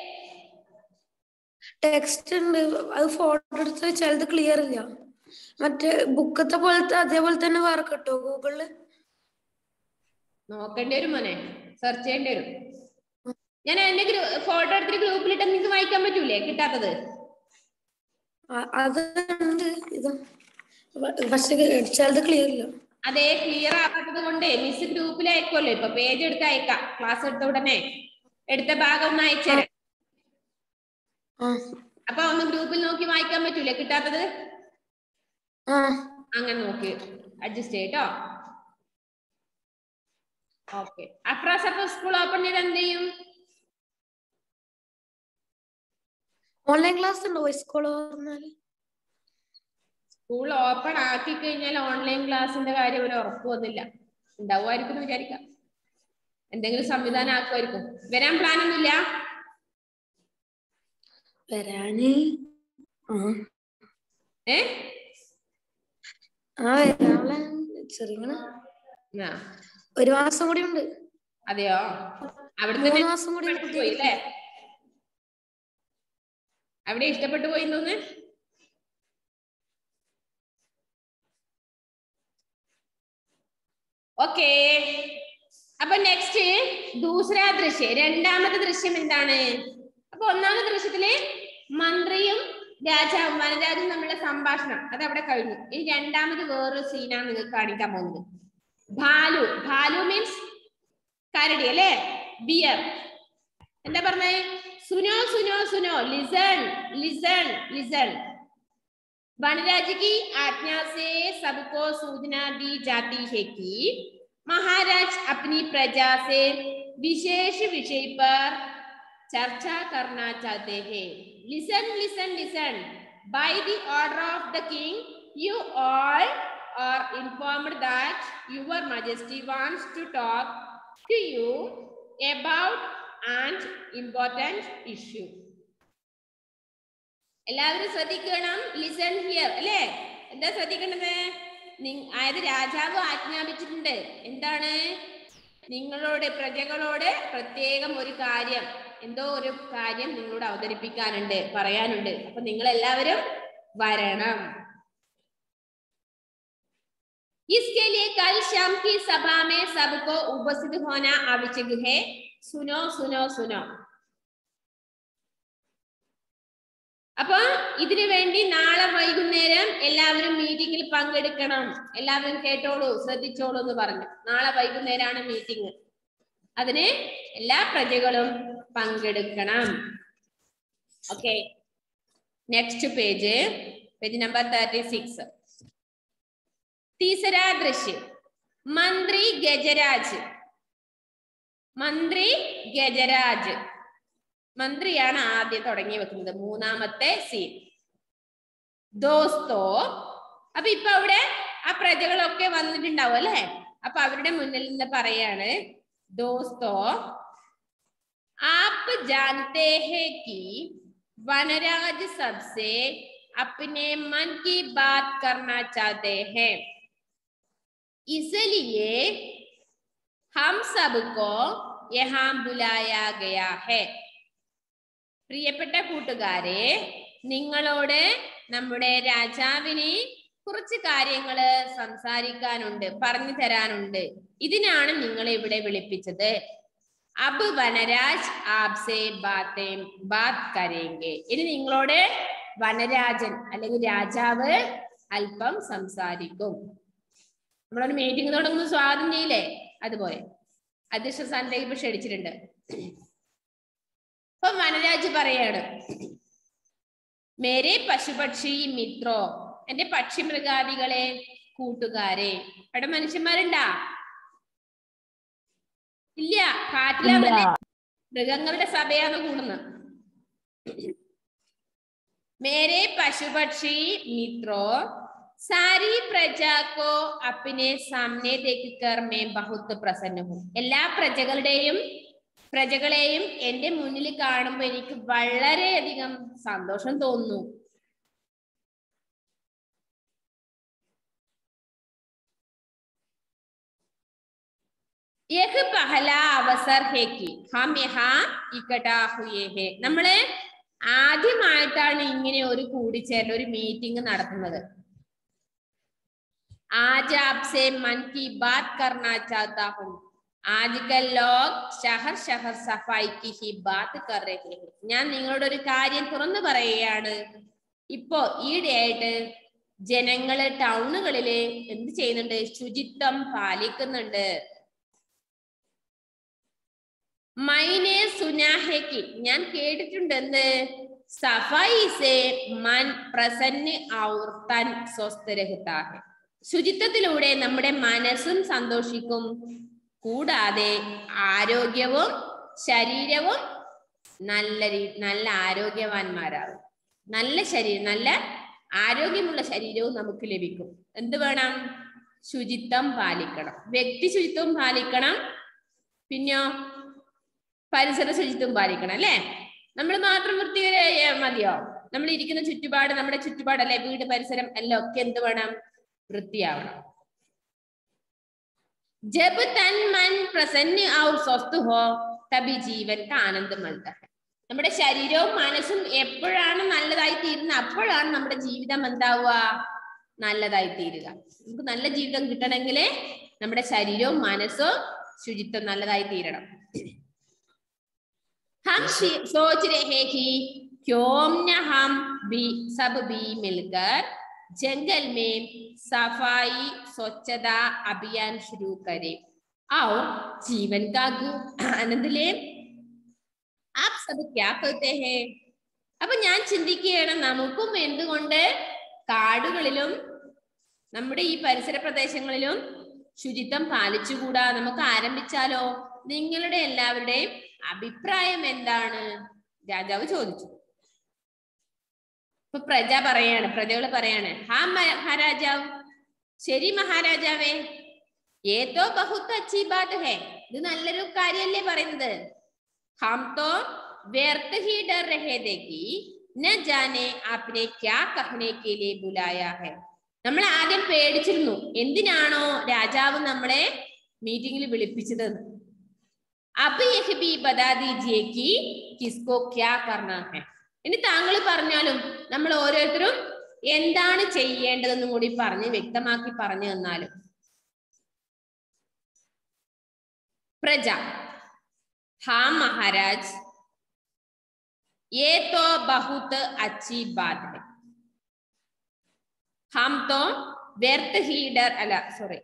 ടെക്സ്റ്റ് ഉണ്ട് അത് ഫോട്ടോ എടുത്ത് ചിലത് ക്ലിയർ ഇല്ല മറ്റേ ബുക്കത്തെ പോലത്തെ അതേപോലെ തന്നെ വേറെ കിട്ടുമോ ഗൂഗിളില് നോക്കേണ്ടി വരും മോനെ സെർച്ച് ചെയ്യേണ്ടി വരും ഞാൻ എന്റെ ഫോട്ടോ എടുത്തിട്ട് ഗ്രൂപ്പിലിട്ട് നിങ്ങൾക്ക് വായിക്കാൻ പറ്റൂലേ കിട്ടാത്തത് അ- അത് ഉണ്ട് ഇത് പ- പക്ഷെ ചിലത് ക്ലിയർ ഇല്ല അതേ ക്ലിയർ ആവാത്തത് കൊണ്ട് മിസ് ഗ്രൂപ്പിൽ അയക്കുമല്ലോ ഇപ്പൊ പേജ് എടുത്ത് അയക്കാം ക്ലാസ് എടുത്ത ഉടനെ എടുത്ത ഭാഗം ഒന്ന് അയച്ചുതരാം ആ അപ്പൊ ഒന്ന് ഗ്രൂപ്പിൽ നോക്കി വായിക്കാൻ പറ്റൂലേ കിട്ടാത്തത് ആ അങ്ങനെ നോക്കി അഡ്ജസ്റ്റ് ചെയ്യട്ടോ ഓക്കെ അപ്രാസ് അപ്പൊ സ്കൂൾ ഓപ്പൺ ചെയ്ത് എന്ത് ചെയ്യും ഓൺലൈൻ ക്ലാസ് ഉണ്ടോ സ്കൂൾ പറഞ്ഞാല് സ്കൂൾ ഓപ്പൺ ആക്കി കഴിഞ്ഞാൽ ഓൺലൈൻ ക്ലാസിന്റെ കാര്യം ഒരു ഉറപ്പ് വന്നില്ല ഉണ്ടാവുമായിരിക്കും എന്ന് വിചാരിക്കാം എന്തെങ്കിലും സംവിധാനം ആക്കുമായിരിക്കും വരാൻ പ്ലാൻ ഒന്നുമില്ല വരാന് ആ ഏ ആ വരാനുള്ള ചെറിയ ആ, ഒരു മാസം കൂടി ഉണ്ട് അതെയോ അവിടെ മൂന്ന് തന്നെ മാസം കൂടി ഇഷ്ടപ്പെട്ടു പോയി അല്ലേ അവിടെ ഇഷ്ടപ്പെട്ടു പോയി തോന്ന് ഓക്കേ അപ്പൊ നെക്സ്റ്റ് ദൂസര ദൃശ്യം രണ്ടാമത്തെ ദൃശ്യം എന്താണ് അപ്പൊ ഒന്നാമത്തെ ദൃശ്യത്തില് മന്ത്രിയും രാജാവും വനരാജും തമ്മിലുള്ള സംഭാഷണം അത് അവിടെ കഴിഞ്ഞു ഇനി രണ്ടാമത് വേറൊരു സീനാണ് നിങ്ങൾക്ക് കാണിക്കാൻ പോകുന്നത് ഭാലു ഭാലു മീൻസ് കരടി അല്ലേ ബിയർ എന്താ പറഞ്ഞേ സുനോ സുനോ സുനോ ലിസൺ ലിസൺ ലിസൺ वनराज की आज्ञा से सबको सूचना दी जाती है कि महाराज अपनी प्रजा से विशेष विषय पर चर्चा करना चाहते हैं listen listen listen by the order of the king you all are informed that your majesty wants to talk to you about an important issue എല്ലാവരും ശ്രദ്ധിക്കണം ലിസൺ ഹിയർ അല്ലേ എന്താ ശ്രദ്ധിക്കേണ്ടത് നി- അതായത് രാജാവ് ആജ്ഞാപിച്ചിട്ടുണ്ട് എന്താണ് നിങ്ങളോട് പ്രജകളോട് പ്രത്യേകം ഒരു കാര്യം എന്തോ ഒരു കാര്യം നിങ്ങളോട് അവതരിപ്പിക്കാനുണ്ട് പറയാനുണ്ട് അപ്പൊ നിങ്ങൾ എല്ലാവരും വരണം इसके लिए कल शाम की सभा में सबको उपस्थित होना आवश्यक है सुनो सुनो सुनो അപ്പൊ ഇതിനു വേണ്ടി നാളെ വൈകുന്നേരം എല്ലാവരും മീറ്റിംഗിൽ പങ്കെടുക്കണം എല്ലാവരും കേട്ടോളൂ ശ്രദ്ധിച്ചോളൂ എന്ന് പറഞ്ഞു നാളെ വൈകുന്നേരമാണ് മീറ്റിംഗ് അതിന് എല്ലാ പ്രജകളും പങ്കെടുക്കണം okay next page page number thirty six തീസര ദൃശ്യം മന്ത്രി ഗജരാജ് മന്ത്രി ഗജരാജ് മന്ത്രിയാണ് ആദ്യം തുടങ്ങി വെക്കുന്നത് മൂന്നാമത്തെ സീൻ ദോസ്തോ അപ്പൊ ഇപ്പൊ അവിടെ ആ പ്രജകളൊക്കെ വന്നിട്ടുണ്ടാവും അല്ലെ അപ്പൊ അവരുടെ മുന്നിൽ നിന്ന് പറയാണ് ദോസ്തോ आप जानते हैं कि वनराज सबसे अपने मन की बात करना चाहते हैं इसलिए हम सबको यहाँ बुलाया गया है പ്രിയപ്പെട്ട കൂട്ടുകാരെ നിങ്ങളോട് നമ്മുടെ രാജാവിന് കുറച്ച് കാര്യങ്ങള് സംസാരിക്കാനുണ്ട് പറഞ്ഞു തരാനുണ്ട് ഇതിനാണ് നിങ്ങളെ ഇവിടെ വിളിപ്പിച്ചത് അബ് വനരാജ് ആപ്സെ ബാത്തേ ബാത് കരേങ്കെ ഇനി നിങ്ങളോട് വനരാജൻ അല്ലെങ്കിൽ രാജാവ് അല്പം സംസാരിക്കും നമ്മളൊരു മീറ്റിംഗ് തുടങ്ങുമ്പോൾ സ്വാഗതം ചെയ്യില്ലേ അതുപോലെ അധ്യക്ഷ സ്ഥാനത്തേക്ക് ഇപ്പൊ ക്ഷണിച്ചിട്ടുണ്ട് അപ്പൊ വനരാജ് പറയാണ് മേരെ പശുപക്ഷി മിത്രോ എന്റെ പക്ഷി മൃഗാദികളെ കൂട്ടുകാരെ അവിടെ മനുഷ്യന്മാരുണ്ടാ ഇല്ല കാട്ടിലാന്നല്ലേ മൃഗങ്ങളുടെ സഭയാണ് കൂടുന്നത് मेरे पशु पक्षी मित्रों सारी प्रजा को अपने सामने देखकर मैं बहुत प्रसन्न हूँ എല്ലാ പ്രജകളുടെയും പ്രജകളെയും എന്റെ മുന്നിൽ കാണുമ്പോൾ എനിക്ക് വളരെയധികം സന്തോഷം തോന്നുന്നു यह पहला अवसर है कि हम यहाँ इकट्ठा हुए हैं നമ്മള് ആദ്യമായിട്ടാണ് ഇങ്ങനെ ഒരു കൂടിച്ചേരൽ ഒരു മീറ്റിംഗ് നടത്തുന്നത് आज आपसे मन की बात करना चाहता हूँ आजकल लोग शहर शहर सफाई की ही बात कर रहे हैं ഞാൻ നിങ്ങളോട് ഒരു കാര്യം തുറന്നു പറയുകയാണ് ഇപ്പോ ഈയിടെയായിട്ട് ജനങ്ങള് ടൗണുകളില് എന്ത് ചെയ്യുന്നുണ്ട് ശുചിത്വം പാലിക്കുന്നുണ്ട് മൈനെ സുനാഹയ്ക്ക് ഞാൻ കേട്ടിട്ടുണ്ട് എന്ത് സഫായി സെ മൻ പ്രസന്ന ഔർ തൻ സ്വസ്ഥ രഹിതാ ഹെ ശുചിത്വത്തിലൂടെ നമ്മുടെ മനസ്സും സന്തോഷിക്കും കൂടാതെ ആരോഗ്യവും ശരീരവും നല്ല രീ- നല്ല ആരോഗ്യവാന്മാരാകും നല്ല ശരീരം നല്ല ആരോഗ്യമുള്ള ശരീരവും നമുക്ക് ലഭിക്കും എന്ത് വേണം ശുചിത്വം പാലിക്കണം വ്യക്തി ശുചിത്വം പാലിക്കണം പിന്നെയോ പരിസര ശുചിത്വം പാലിക്കണം അല്ലേ നമ്മൾ മാത്രം വൃത്തികരായ മതിയോ നമ്മൾ ഇരിക്കുന്ന ചുറ്റുപാട് നമ്മുടെ ചുറ്റുപാട് അല്ലെ വീട് പരിസരം എല്ലാം ഒക്കെ എന്ത് വേണം വൃത്തിയാവണം ജബ് തൻ മൻ പ്രസന്ന ഔർ സ്വസ്ഥ ഹോ തബി ജീവൻ കാ ആനന്ദം മൽത്ത ഹെ. നമ്മുടെ ശരീരവും മനസ്സും എപ്പോഴാണ് നല്ലതായി തീരുന്നത് അപ്പോഴാണ് നമ്മുടെ ജീവിതം എന്താവുക നല്ലതായി തീരുക നമുക്ക് നല്ല ജീവിതം കിട്ടണമെങ്കിൽ നമ്മുടെ ശരീരവും മനസ്സും ശുചിത്വം നല്ലതായി തീരണം हम शी- सोच रहे कि क्यों न हम भी सब भी मिलकर जंगल में सफाई स्वच्छता अभियान शुरू करें और जीवन का गु- आनंद ले आप सब क्या कहते हैं അപ്പൊ ഞാൻ ചിന്തിക്കുകയാണ് നമുക്കും എന്തുകൊണ്ട് കാടുകളിലും നമ്മുടെ ഈ പരിസര പ്രദേശങ്ങളിലും ശുചിത്വം പാലിച്ചുകൂടാ നമുക്ക് ആരംഭിച്ചാലോ നിങ്ങളുടെ എല്ലാവരുടെയും അഭിപ്രായം എന്താണ് രാജാവ് ചോദിച്ചു ഇപ്പൊ പ്രജ പറയാണ് പ്രജകൾ പറയാണ് ഹാ മ- മഹാരാജാവ് ശരി മഹാരാജാവേ ഏതോ ബഹുത്ത് അച്ചി ബാത് ഹേ ഇത് നല്ലൊരു കാര്യല്ലേ പറയുന്നത് ഹം തോ വ്യർത്ഥ ഹി ഡർ രഹേ थे कि न जाने आपने क्या कहने के लिए बुलाया है നമ്മൾ ആദ്യം പേടിച്ചിരുന്നു എന്തിനാണോ രാജാവ് നമ്മളെ മീറ്റിംഗിൽ വിളിപ്പിച്ചത് അപ്പൊ യഹ് ബി ബതാ ദീജിയേ കി കിസ്കോ ക്യാ കർണാ ഹെ ഇനി താങ്കൾ പറഞ്ഞാലും നമ്മൾ ഓരോരുത്തരും എന്താണ് ചെയ്യേണ്ടതെന്നും കൂടി പറഞ്ഞ് വ്യക്തമാക്കി പറഞ്ഞു തന്നാലും പ്രജ ഹാ മഹാരാജ് ये तो बहुत अच्छी बात है हम तो व्यर्थ ही डर അല്ല സോറി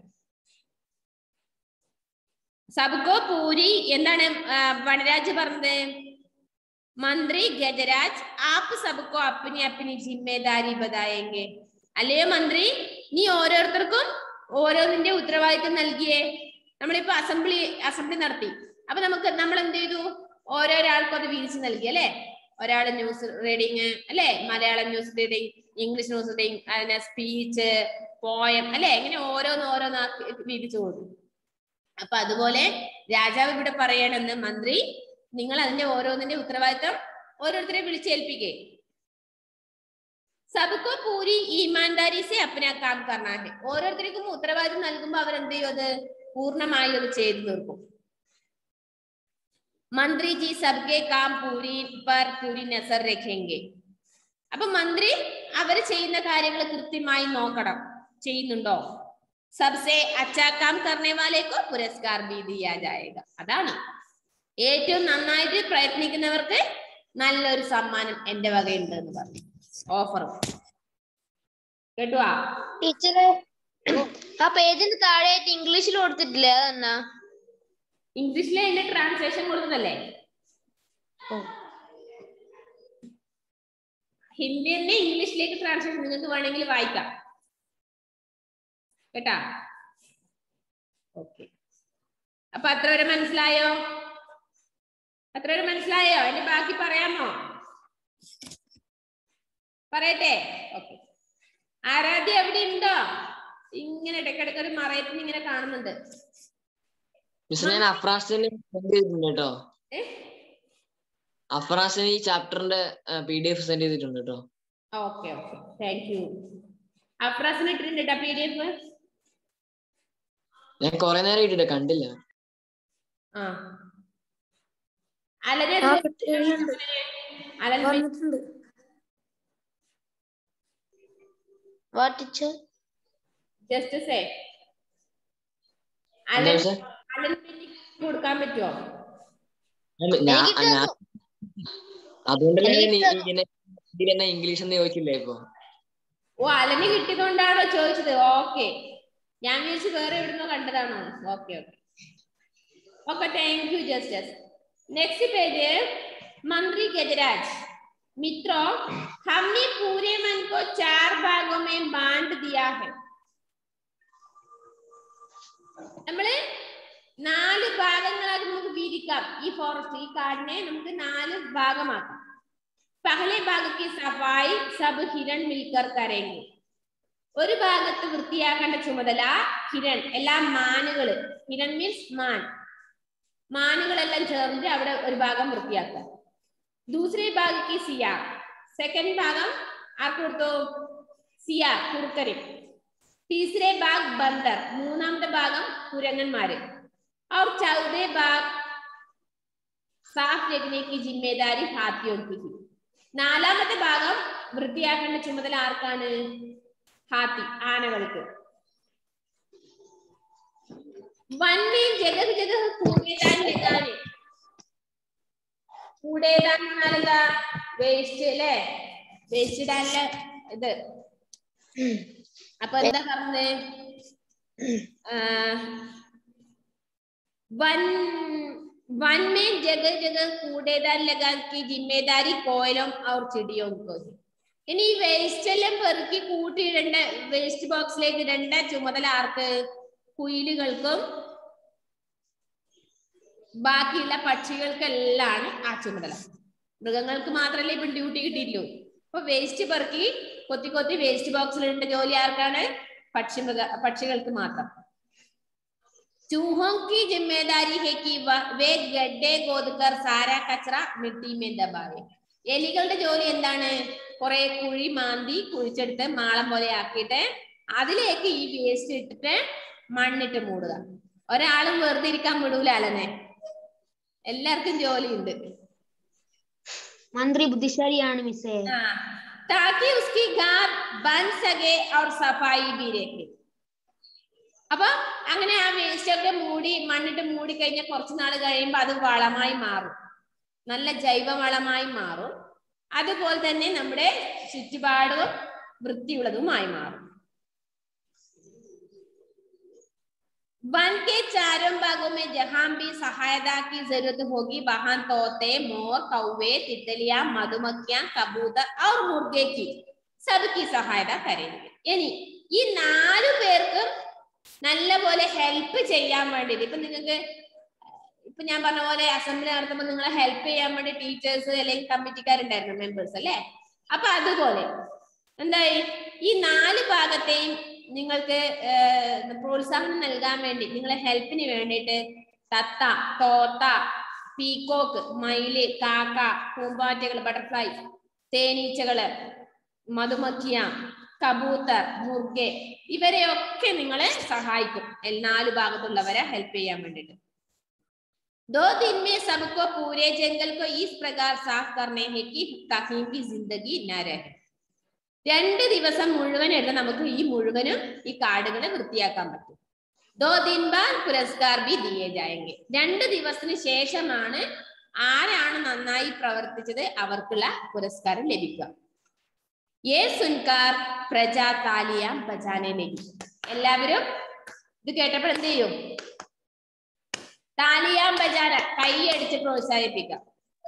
സബ്കോ പൂരി എന്താണ് ആ, വനരാജ് പറഞ്ഞത് മന്ത്രി ഗജരാജ് ആപ്പ് സബ്കോ അപ്പനി അപ്പനി ജിമ്മേദാരി ബതായെങ്കിൽ അല്ലയോ മന്ത്രി നീ ഓരോരുത്തർക്കും ഓരോന്നിന്റെ ഉത്തരവാദിത്വം നൽകിയേ നമ്മളിപ്പോ അസംബ്ലി അസംബ്ലി നടത്തി അപ്പൊ നമുക്ക് നമ്മൾ എന്ത് ചെയ്തു ഓരോരാൾക്കും അത് വീതിച്ച് നൽകി അല്ലെ ഒരാൾ ന്യൂസ് റീഡിങ് അല്ലെ Malayalam news reading English news reading അതിനെ സ്പീച്ച് പോയം അല്ലെ ഇങ്ങനെ ഓരോന്ന് ഓരോന്ന് വീതിച്ചു കൊടുക്കും അപ്പൊ അതുപോലെ രാജാവ് ഇവിടെ പറയണമെന്ന് മന്ത്രി നിങ്ങൾ അതിന്റെ ഓരോന്നിന്റെ ഉത്തരവാദിത്തം ഓരോരുത്തരെ വിളിച്ചേൽപ്പിക്കേ സബ്കോ പൂരി ഈമാൻദാരി സെ അപ്ന കാം കർണ ഹെ ഓരോരുത്തർക്കും ഉത്തരവാദിത്വം നൽകുമ്പോൾ അവർ എന്ത് ചെയ്യും അത് പൂർണ്ണമായി അത് ചെയ്തു തീർക്കും മന്ത്രി ജി സബ്കെ കാം പൂരി പർ പൂരി നസർ രഖേങ്കെ അപ്പൊ മന്ത്രി അവര് ചെയ്യുന്ന കാര്യങ്ങൾ കൃത്യമായി നോക്കണം ചെയ്യുന്നുണ്ടോ സബ്സെ അച്ചാ കാം കർണേ വാലേക്കോ പുരസ്കാർ ഭി ദിയാ ജായേഗ അതാണ് ഏറ്റവും നന്നായിട്ട് പ്രയത്നിക്കുന്നവർക്ക് നല്ലൊരു സമ്മാനം എന്റെ വകയുണ്ട് എന്ന് പറഞ്ഞു ഓഫർ കേട്ടുവാ ടീച്ചറെ ആ പേജിന് താഴെയായിട്ട് ഇംഗ്ലീഷിൽ കൊടുത്തിട്ടില്ലേ അതെന്നാ ഇംഗ്ലീഷിലെ അതിന്റെ ട്രാൻസ്ലേഷൻ കൊടുത്തതല്ലേ ഹിന്ദി തന്നെ ഇംഗ്ലീഷിലേക്ക് ട്രാൻസ്ലേഷൻ നിങ്ങൾക്ക് വേണമെങ്കിൽ വായിക്കാം കേട്ടാ ഓക്കെ അപ്പൊ അത്ര വരെ മനസ്സിലായോ അത്ര വരെ മനസ്സിലായോ ഇനി ബാക്കി പറയാമോ പറയട്ടെ ഓക്കെ ആരാധ്യ എവിടെ ഉണ്ടോ ഇങ്ങനെ ഇടയ്ക്കിടയ്ക്ക് ഒരു മറയത്തിന് ഇങ്ങനെ കാണുന്നുണ്ട് മിസ് ഞാൻ അഫ്രാസിന് സെൻഡ് ചെയ്തിട്ടുണ്ട് കേട്ടോ ഏ? അഫ്രാസിന് ഈ ചാപ്റ്ററിന്റെ പി ഡി എഫ് സെൻഡ് ചെയ്തിട്ടുണ്ട് കേട്ടോ ഓക്കെ ഓക്കെ താങ്ക് യു അഫ്രാസിന് ഇട്ടിട്ടുണ്ട് കേട്ടോ പി ഡി എഫ് ഞാൻ കൊറേ നേരം ഇട്ടിട്ട് കണ്ടില്ല ആ അലനെ ആ കിട്ടിയിട്ടുണ്ട് അലൻ വന്നിട്ടുണ്ട് വാട്ട് ടീച്ചർ ജസ്റ്റ് സേ എന്താ അലൻ മിസ്സേ? അലൻ കൊടുക്കാൻ പറ്റുമോ അല്ല, ഞാൻ എനിക്ക് ഞാൻ അതുകൊണ്ടല്ലേ ഞാൻ എനിക്ക് ഇങ്ങനെ ഇതിലെന്നെ ഇംഗ്ലീഷ് എന്ന് ചോദിച്ചില്ലേ ഇപ്പൊ ഓ അലന് കിട്ടിയതുകൊണ്ടാണോ ചോദിച്ചത് ഓക്കെ ഞാൻ വിചാരിച്ചു വേറെ എവിടുന്നോ കണ്ടതാണോ okay okay okay thank you Justus next page है मंत्री गजराज मित्रों हमने पूरे मन को चार भागों में बांट दिया है നമ്മള് നാല് ഭാഗങ്ങളാക്കി നമുക്ക് വീതിക്കാം ഈ ഫോറസ്റ്റ് ഈ കാടിനെ നമുക്ക് നാല് ഭാഗമാക്കാം പഹലെ ഭാഗക്ക് സഫായി സബ് ഹിരൺ മിൽക്കർ കരേങ്കി ഒരു ഭാഗത്ത് വൃത്തിയാക്കേണ്ട ചുമതല ഹിരൺ എല്ലാ മാനുകള് ഹിരൺ മീൻസ് മാൻ മാനുകളെല്ലാം ചേർന്നിട്ട് അവിടെ ഒരു ഭാഗം വൃത്തിയാക്കുക ദൂസരെ ഭാഗക്ക് സിയ സെക്കൻഡ് ഭാഗം ആർക്ക് കൊടുത്തു സിയ കുറുക്കര് തീസരെ ഭാഗ് ബന്ദർ മൂന്നാമത്തെ ഭാഗം കുരങ്ങന്മാര് और चौथे भाग साफ रखने की जिम्मेदारी हाथियों की थी നാലാമത്തെ ഭാഗം വൃത്തിയാക്കേണ്ട ചുമതല ആർക്കാണ് ഹാത്തി ആനകൾക്ക് വൻ में जगह जगह कूड़ेदान लगाने കൂടേതാൻ എന്നാൽ എന്താ വേസ്റ്റ് അല്ലേ വേസ്റ്റ് ഇടാനുള്ള ഇത് അപ്പൊ എന്താ പറഞ്ഞത് वन वन में जगह जगह कूड़ेदान लगा की जिम्मेदारी कोयलों और चिड़ियों को है. ഇനി ഈ വേസ്റ്റ് എല്ലാം പെറുക്കി കൂട്ടിയിടേണ്ട വേസ്റ്റ് ബോക്സിലേക്ക് ഇടേണ്ട ചുമതല ആർക്ക് കുയിലുകൾക്കും ബാക്കിയുള്ള പക്ഷികൾക്കെല്ലാം ആ ചുമതല മൃഗങ്ങൾക്ക് മാത്രമല്ലേ ഇപ്പൊ ഡ്യൂട്ടി കിട്ടിയിട്ടുള്ളൂ അപ്പൊ വേസ്റ്റ് പെറുക്കി കൊത്തി കൊത്തി വേസ്റ്റ് ബോക്സിൽ ഇടേണ്ട ജോലി ആർക്കാണ് പക്ഷി മൃഗ പക്ഷികൾക്ക് മാത്രം चूहों की जिम्मेदारी है कि वह वे गड्ढे खोदकर सारा कचरा मिट्टी में दबावे എലികളുടെ ജോലി എന്താണ് കുറെ കുഴി മാന്തി കുഴിച്ചെടുത്ത് മാളം പോലെ ആക്കിയിട്ട് അതിലേക്ക് ഈ വേസ്റ്റ് ഇട്ടിട്ട് മണ്ണിട്ട് മൂടുക ഒരാളും വെറുതെ ഇരിക്കാൻ വിടൂല അലനെ എല്ലാവർക്കും ജോലിയുണ്ട് മന്ത്രി ബുദ്ധിശാലിയാണ് മിസ്സേ ആ, താക്കി ഉസ്കി ഗാർ ബൻ സകെ और സഫായി भी रखे അപ്പൊ അങ്ങനെ ആ വേസ്റ്റ് ഒക്കെ മൂടി മണ്ണിട്ട് മൂടി കഴിഞ്ഞാൽ കുറച്ച് നാൾ കഴിയുമ്പോൾ അത് വളമായി മാറും നല്ല ജൈവ വളമായി മാറും അതുപോലെ തന്നെ നമ്മുടെ ചുറ്റുപാടും വൃത്തിയുള്ളതുമായി മാറും वन के चारों भागों में जहां भी सहायता की जरूरत होगी वहां तोते मोर कौवे तितलियां मधुमक्खियां कबूतर और मुर्गे की सबकी सहायता करेंगे ഇനി ഈ നാലു പേർക്കും നല്ല പോലെ ഹെൽപ്പ് ചെയ്യാൻ വേണ്ടിയിട്ട് ഇപ്പൊ നിങ്ങൾക്ക് ഇപ്പൊ ഞാൻ പറഞ്ഞ പോലെ അസംബ്ലി നടത്തുമ്പോൾ നിങ്ങളെ ഹെൽപ്പ് ചെയ്യാൻ വേണ്ടി ടീച്ചേഴ്സ് അല്ലെങ്കിൽ കമ്മിറ്റിക്കാരുണ്ടായിരുന്നു മെമ്പേഴ്സ് അല്ലേ അപ്പൊ അതുപോലെ എന്തായി ഈ നാല് ഭാഗത്തെയും നിങ്ങൾക്ക് ഏഹ്, പ്രോത്സാഹനം നൽകാൻ വേണ്ടി നിങ്ങളെ ഹെൽപ്പിന് വേണ്ടിയിട്ട് തത്ത തോത്ത പീക്കോക്ക് മയില് കാക്ക പൂമ്പാറ്റകൾ ബട്ടർഫ്ലൈ തേനീച്ചകള് മധുമക്കിയ കബൂത്തർ മുർഗെ ഇവരെയൊക്കെ നിങ്ങളെ സഹായിക്കും എൽ- നാല് ഭാഗത്തുള്ളവരെ ഹെൽപ്പ് ചെയ്യാൻ വേണ്ടിട്ട് दो दिन में सबको पूरे जंगल को इस प्रकार साफ करने हैं कि कहीं की जिंदगी न रहे രണ്ട് ദിവസം മുഴുവൻ എടുത്ത് നമുക്ക് ഈ മുഴുവനും ഈ കാടുകളെ വൃത്തിയാക്കാൻ പറ്റും ദോ ദിൻ ബാർ പുരസ്കാർ ബി ദിയേ ജായെങ്കിൽ രണ്ട് ദിവസത്തിന് ശേഷമാണ് ആരാണ് നന്നായി പ്രവർത്തിച്ചത് അവർക്കുള്ള പുരസ്കാരം ലഭിക്കുക ഏ സുൻകാർ പ്രജാ താലിയാം ബജാനെ ലഭിക്കും എല്ലാവരും ഇത് കേട്ടപ്പോൾ എന്ത് ചെയ്യും താലിയാം ബജാന കൈയടിച്ച് പ്രോത്സാഹിപ്പിക്കാം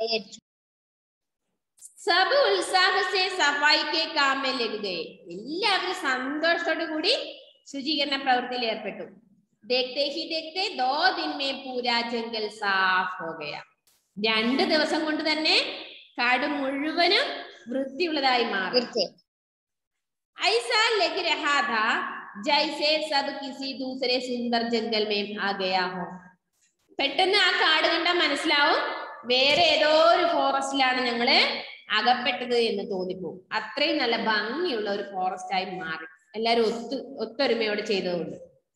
സബ് ഉത്സാഹസെ സഫായിക്കെ കാമേ ലഗുകയെ എല്ലാവരും സന്തോഷത്തോടു കൂടി ശുചീകരണ പ്രവൃത്തിയിൽ ഏർപ്പെട്ടു ദേഖ്തേ ഹി ദേഖ്തേ ദോ ദിൻ മേ പൂരാ ജംഗൽ സാഫ് ഹോ ഗയ രണ്ട് ദിവസം കൊണ്ട് തന്നെ കാട് മുഴുവനും വൃത്തിയുള്ളതായി മാറി ऐसा लग रहा था जैसे सब किसी दूसरे सुंदर जंगल में आ गया हो പെട്ടെന്ന് ആ കാട് കണ്ടാൽ മനസ്സിലാവും വേറെ ഏതോ ഒരു ഫോറസ്റ്റിലാണ് ഞങ്ങള് അകപ്പെട്ടത് എന്ന് തോന്നിപ്പോവും അത്രയും നല്ല ഭംഗിയുള്ള ഒരു ഫോറസ്റ്റ് ആയി മാറി എല്ലാരും ഒത്തു ഒത്തൊരുമയോടെ ചെയ്തതുകൊണ്ട്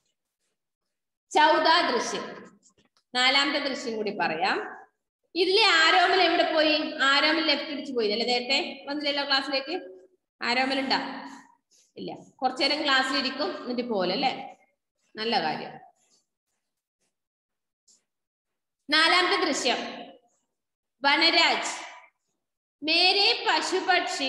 ചൗദാ ദൃശ്യം നാലാമത്തെ ദൃശ്യം കൂടി പറയാം ഇതിലെ ആരോമൽ എവിടെ പോയി ആരോമൽ ലെഫ്റ്റ് അടിച്ച് പോയി അല്ലേ നേരത്തെ വന്നില്ലല്ലോ ക്ലാസ്സിലേക്ക് ആരോമൽ ഉണ്ടാ ഇല്ല കുറച്ചു നേരം ക്ലാസ്സിലിരിക്കും എന്നിട്ട് പോലെ അല്ലേ നല്ല കാര്യം നാലാമത്തെ ദൃശ്യം വനരാജ് മേരെ പശുപക്ഷി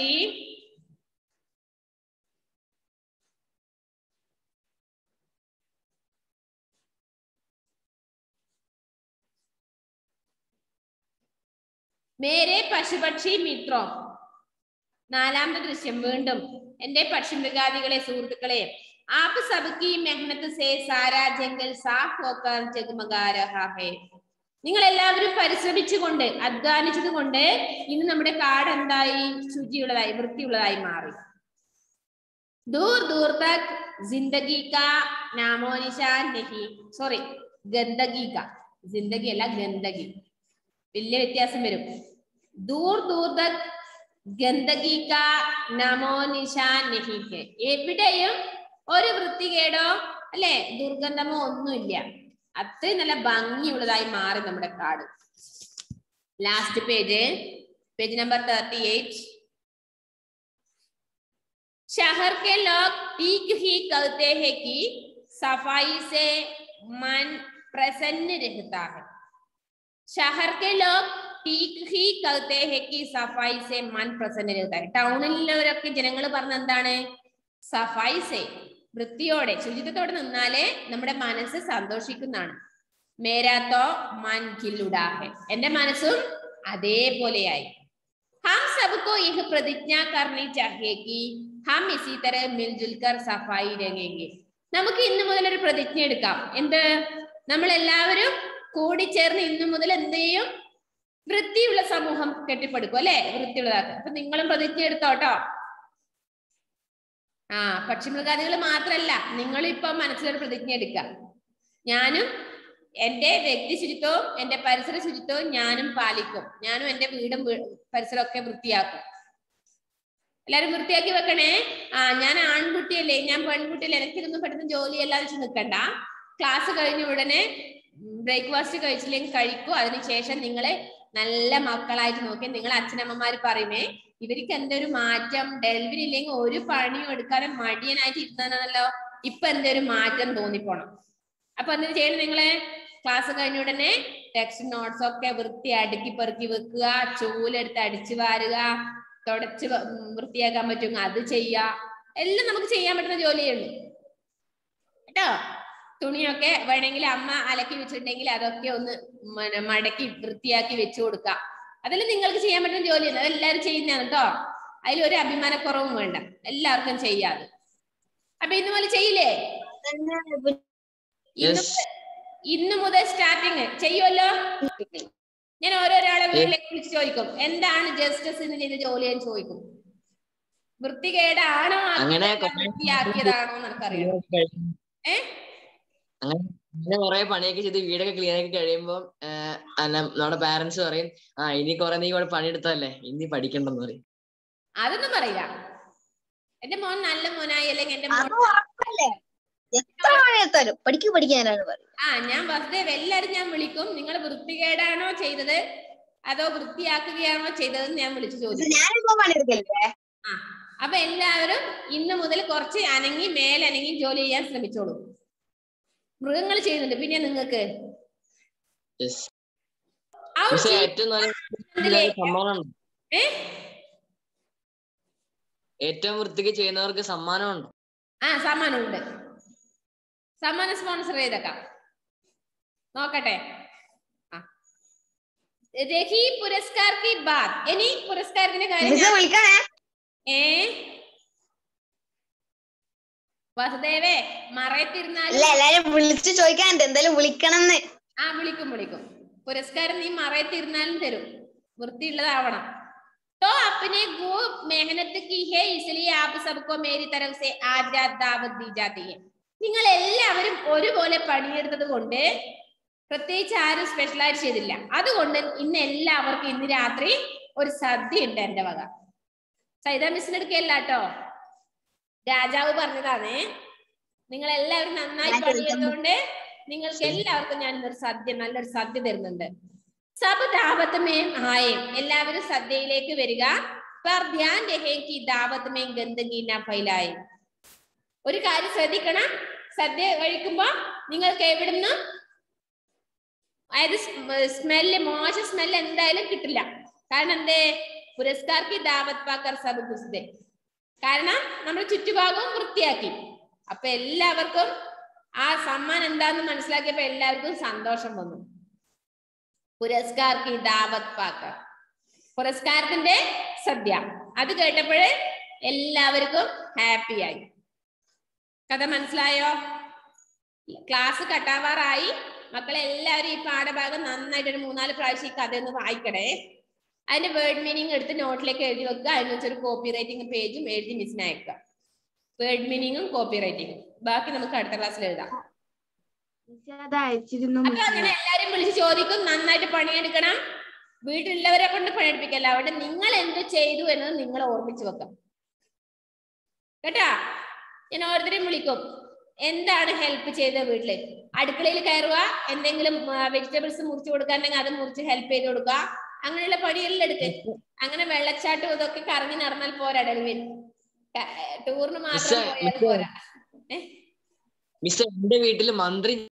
മേരെ പശുപക്ഷി മിത്രോ നാലാമത്തെ ദൃശ്യം വീണ്ടും എന്റെ പക്ഷിമൃഗാദികളെ സുഹൃത്തുക്കളെ ആപ് സബ്കി മെഹനത്ത് സേ സാരാ ജംഗൽ സാഫ് ഹോക്കർ ജഗ്മഗാ രഹാ ഹേ നിങ്ങൾ എല്ലാവരും പരിശ്രമിച്ചുകൊണ്ട് അധ്വാനിച്ചത് കൊണ്ട് ഇന്ന് നമ്മുടെ കാട് എന്തായി ശുചിയുള്ളതായി വൃത്തിയുള്ളതായി മാറി ദൂർ ദൂർ തക് ജിന്ദഗി കാ നാമോ നിശാൻ നഹി സോറി ഗന്ദഗി കാ ജിന്ദഗി അല്ല ഗന്ദഗി വലിയ വ്യത്യാസം വരും ദൂർ ദൂർ തക് ഗന്ദഗി കാ നമോ നിശാൻ നഹി ഹെ എവിടെയും ഒരു വൃത്തികേടോ അല്ലെ ദുർഗന്ധമോ ഒന്നുമില്ല അത്രയും നല്ല ഭംഗിയുള്ളതായി മാറി നമ്മുടെ കാട് last page page number thirty eight शहर के लोग ठीक ही कहते हैं कि सफाई से मन प्रसन्न रहता है शहर के लोग ठीक ही कहते हैं कि सफाई से मन प्रसन्न रहता है ടൗണിലുള്ളവരൊക്കെ ജനങ്ങൾ പറഞ്ഞ എന്താണ് സഫായി സേ വൃത്തിയോടെ ശുചിത്വത്തോടെ നിന്നാലേ നമ്മുടെ മനസ്സ് സന്തോഷിക്കുന്നതാണ് മേരാത്തോ മൻ ഖില്ലുടാഹെ എന്റെ മനസ്സും അതേപോലെയായി हम सबको यह प्रतिज्ञा करनी चाहिए कि हम इसी तरह मिलजुल कर सफाई रखेंगे നമുക്ക് ഇന്നു മുതൽ ഒരു പ്രതിജ്ഞ എടുക്കാം എന്ത് നമ്മൾ എല്ലാവരും കൂടിച്ചേർന്ന് ഇന്നു മുതൽ എന്ത് ചെയ്യും വൃത്തിയുള്ള സമൂഹം കെട്ടിപ്പടുക്കും അല്ലെ വൃത്തിയുള്ളതാക്കും അപ്പൊ നിങ്ങളും പ്രതിജ്ഞ എടുത്തോട്ടോ ആ പക്ഷിമൃഗാദികൾ മാത്രല്ല നിങ്ങൾ ഇപ്പൊ മനസ്സിലൊരു പ്രതിജ്ഞ എടുക്കാം ഞാനും എന്റെ വ്യക്തി ശുചിത്വവും എന്റെ പരിസര ശുചിത്വവും ഞാനും പാലിക്കും ഞാനും എന്റെ വീടും വീ- പരിസരമൊക്കെ വൃത്തിയാക്കും എല്ലാരും വൃത്തിയാക്കി വെക്കണേ ആ ഞാൻ ആൺകുട്ടിയല്ലേ ഞാൻ പെൺകുട്ടിയല്ലേ എനിക്കിതൊന്നും പെട്ടെന്ന് ജോലിയല്ലാതെ വെച്ച് നിൽക്കണ്ട ക്ലാസ് കഴിഞ്ഞ ഉടനെ ബ്രേക്ക്ഫാസ്റ്റ് കഴിച്ചില്ലെങ്കിൽ കഴിക്കൂ അതിനുശേഷം നിങ്ങളെ നല്ല മക്കളായിട്ട് നോക്കി നിങ്ങൾ അച്ഛനമ്മമാര് പറയുമേ ഇവർക്ക് എന്തൊരു മാറ്റം ഡെലിവറി ഇല്ലെങ്കിൽ ഒരു പണിയും എടുക്കാനും മടിയനായിട്ട് ഇരുന്നതാണല്ലോ ഇപ്പൊ എന്തൊരു മാറ്റം തോന്നിപ്പോണം അപ്പൊ എന്ത് ചെയ്യണം നിങ്ങള് ക്ലാസ് കഴിഞ്ഞ ഉടനെ ടെക്സ്റ്റ് നോട്ട്സ് ഒക്കെ വൃത്തി അടുക്കി പെറുക്കി വെക്കുക ചൂലെടുത്ത് അടിച്ചു വാരുക തുടച്ച് വ- ഉം വൃത്തിയാക്കാൻ പറ്റും അത് ചെയ്യുക എല്ലാം നമുക്ക് ചെയ്യാൻ പറ്റുന്ന ജോലിയുള്ളൂ കേട്ടോ തുണിയൊക്കെ വേണമെങ്കിൽ അമ്മ അലക്കി വെച്ചിട്ടുണ്ടെങ്കിൽ അതൊക്കെ ഒന്ന് മ- മടക്കി വൃത്തിയാക്കി വെച്ചു കൊടുക്കാം അതെല്ലാം നിങ്ങൾക്ക് ചെയ്യാൻ പറ്റുന്ന ജോലിയാണ് അതെല്ലാവരും ചെയ്യുന്നതാണ് കേട്ടോ അതിൽ ഒരു അഭിമാനക്കുറവും വേണ്ട എല്ലാവർക്കും ചെയ്യാതെ അപ്പൊ ഇന്ന് മുതൽ ചെയ്യില്ലേ ഇന്ന് യെസ് മുതൽ- ഇന്ന് മുതൽ സ്റ്റാർട്ടിങ് ചെയ്യുമല്ലോ ഞാൻ ഓരോരാളെ വീട്ടിലേക്ക് വിളിച്ച് ചോദിക്കും എന്താണ് ജസ്റ്റിസ് ഇന്ന് ചെയ്ത ജോലി എന്ന് ചോദിക്കും വൃത്തികേടാണോ അതോ അങ്ങനെ എല്ലാം കുറേ വൃത്തിയാക്കിയതാണോ നമുക്കറിയാം ഏ അങ്ങനെ അങ്ങനെ കുറെ പണിയൊക്കെ ചെയ്ത് വീടൊക്കെ ക്ലീൻ ആക്കി കഴിയുമ്പോൾ നമ്മുടെ പാരന്റ്സ് പറയും ആ ഇനി കുറെ നീ ഇവിടെ പണിയെടുത്തതല്ലേ ഇനി പഠിക്കണ്ടെന്ന് പറയും അതൊന്നും പറയില്ല എന്റെ മോൻ നല്ല മോനായി അല്ലെങ്കിൽ എന്റെ അത് മോൻ ഉറപ്പല്ലേ എത്ര മണിയെത്താലും പഠിക്കൂ പഠിക്കാനാണ് പറയുന്നത് ആ ഞാൻ വസുദേവ് എല്ലാരും ഞാൻ വിളിക്കും നിങ്ങൾ വൃത്തികേടാണോ ചെയ്തത് അതോ വൃത്തിയാക്കുകയാണോ ചെയ്തതെന്ന് ഞാൻ വിളിച്ചു ചോദിക്കും ഞാനിപ്പോ പണിയെടുക്കല്ലേ ആ അപ്പൊ എല്ലാവരും ഇന്ന് മുതൽ കുറച്ച് അനങ്ങി മേലനങ്ങി ജോലി ചെയ്യാൻ ശ്രമിച്ചോളൂ മൃഗങ്ങൾ ചെയ്യുന്നുണ്ട് പിന്നെ നിങ്ങൾക്ക് Yes. Out മിസ്സേ ചെയ്ത് ഏറ്റവും നല്ല ഇതിലേക്ക്. സമ്മാനമുണ്ട് ഏ? ഏറ്റവും വൃത്തിക്ക് ചെയ്യുന്നവർക്ക് സമ്മാനമുണ്ട് ആ സമ്മാനമുണ്ട് സമ്മാനം സ്പോൺസർ ചെയ്തേക്കാം നോക്കട്ടെ ആ രഹി പുരസ്കാർ കി ബാത് ഇനി പുരസ്കാരത്തിന്റെ കാര്യം മിസ്സെ ഞാൻ- വിളിക്കണേ ഏ വസുദേവേ മറയത്തിരുന്നാലും അല്ല എല്ലാരും വിളിച്ചു ചോദിക്കാനുണ്ട് എന്തായാലും വിളിക്കണമെന്ന് ആ വിളിക്കും വിളിക്കും പുരസ്കാരം നീ മറയത്തിരുന്നാലും തരും വൃത്തിയുള്ളതാവണം तो अपने खूब मेहनत की है इसलिए आप सबको मेरी तरफ से आज रात दावत दी जाती है നിങ്ങൾ എല്ലാവരും ഒരുപോലെ പണിയെടുത്തത് കൊണ്ട് പ്രത്യേകിച്ച് ആരും സ്പെഷ്യലായിട്ട് ചെയ്തില്ല അതുകൊണ്ട് ഇന്ന് എല്ലാവർക്കും ഇന്ന് രാത്രി ഒരു സദ്യ ഉണ്ട് എന്റെ വക സൈത മിസ്സിന് എടുക്കല്ല കേട്ടോ രാജാവ് പറഞ്ഞതാണേ നിങ്ങൾ എല്ലാവരും നന്നായി ഞാൻ ചോദിക്കാൻ പണിയെടുത്തുകൊണ്ട് നിങ്ങൾക്ക് എല്ലാവർക്കും ഞാൻ ഇന്നൊരു സദ്യ നല്ലൊരു സദ്യ തരുന്നുണ്ട് സബ് ദാവത്ത് മേം ആയേ എല്ലാവരും സദ്യയിലേക്ക് വരിക പർ ധ്യാൻ രഹേ കി ദാവത്ത് മേം ഗന്ദഗി ന ഫൈലായി ഒരു കാര്യം ശ്രദ്ധിക്കണം സദ്യ കഴിക്കുമ്പോ നിങ്ങൾക്ക് എവിടുന്ന് അതായത് സ്മെല്ല് മോശം സ്മെല്ല് എന്തായാലും കിട്ടില്ല കാരണം എന്തേ പുരസ്കാർക്ക് ദാവത് പാക്കർ സബ് കുസ്തേ കാരണം നമ്മൾ ചുറ്റുഭാഗവും വൃത്തിയാക്കി അപ്പൊ എല്ലാവർക്കും ആ സമ്മാനം എന്താന്ന് മനസ്സിലാക്കിയപ്പോ എല്ലാവർക്കും സന്തോഷം വന്നു പുരസ്കാർ കി ദാവത് പാക്കർ പുരസ്കാരത്തിന്റെ സദ്യ അത് കേട്ടപ്പോഴേ എല്ലാവർക്കും ഹാപ്പിയായി കഥ മനസ്സിലായോ ക്ലാസ് കട്ടാവാറായി മക്കളെ എല്ലാവരും ഈ പാഠഭാഗം നന്നായിട്ട് ഒരു മൂന്നാല് പ്രാവശ്യം ഈ കഥയൊന്ന് വായിക്കണേ അതിന്റെ വേർഡ് മീനിങ് എടുത്ത് നോട്ടിലേക്ക് എഴുതി വെക്കുക അതിന് വെച്ചൊരു കോപ്പി റൈറ്റിംഗ് പേജും എഴുതി മിസ്സിന് അയക്കുക വേർഡ് മീനിങ്ങും കോപ്പി റൈറ്റിംഗും ബാക്കി നമുക്ക് അടുത്ത ക്ലാസ്സിൽ എഴുതാം മിസ്സേ, അത് അയച്ചിരുന്നു അപ്പൊ മിസ്സേ. അങ്ങനെ എല്ലാരും വിളിച്ച് ചോദിക്കും നന്നായിട്ട് പണിയെടുക്കണം വീട്ടിലുള്ളവരെ കൊണ്ട് പണിയെടുപ്പിക്കല്ല അവിടെ നിങ്ങൾ എന്ത് ചെയ്തു എന്നത് നിങ്ങൾ ഓർമ്മിച്ച് വെക്കാം കേട്ടാ ഞാൻ ഓരോരുത്തരെയും വിളിക്കും എന്താണ് ഹെൽപ്പ് ചെയ്തത് വീട്ടില് അടുക്കളയിൽ കയറുക എന്തെങ്കിലും വെജിറ്റബിൾസ് മുറിച്ചു കൊടുക്കാണ്ടെങ്കിൽ അത് മുറിച്ച് ഹെൽപ്പ് ചെയ്ത് കൊടുക്കുക അങ്ങനെയുള്ള പണിയെല്ലാം എടുക്ക് അങ്ങനെ വെള്ളച്ചാട്ടം ഇതൊക്കെ കറങ്ങി നടന്നാൽ പോരാ ഡെലിവറി ടൂറിന് മാത്രം മിസ്സേ, പോയാൽ മിസ്സേ. പോരാ മിസ് എന്റെ വീട്ടില് മന്ത്രി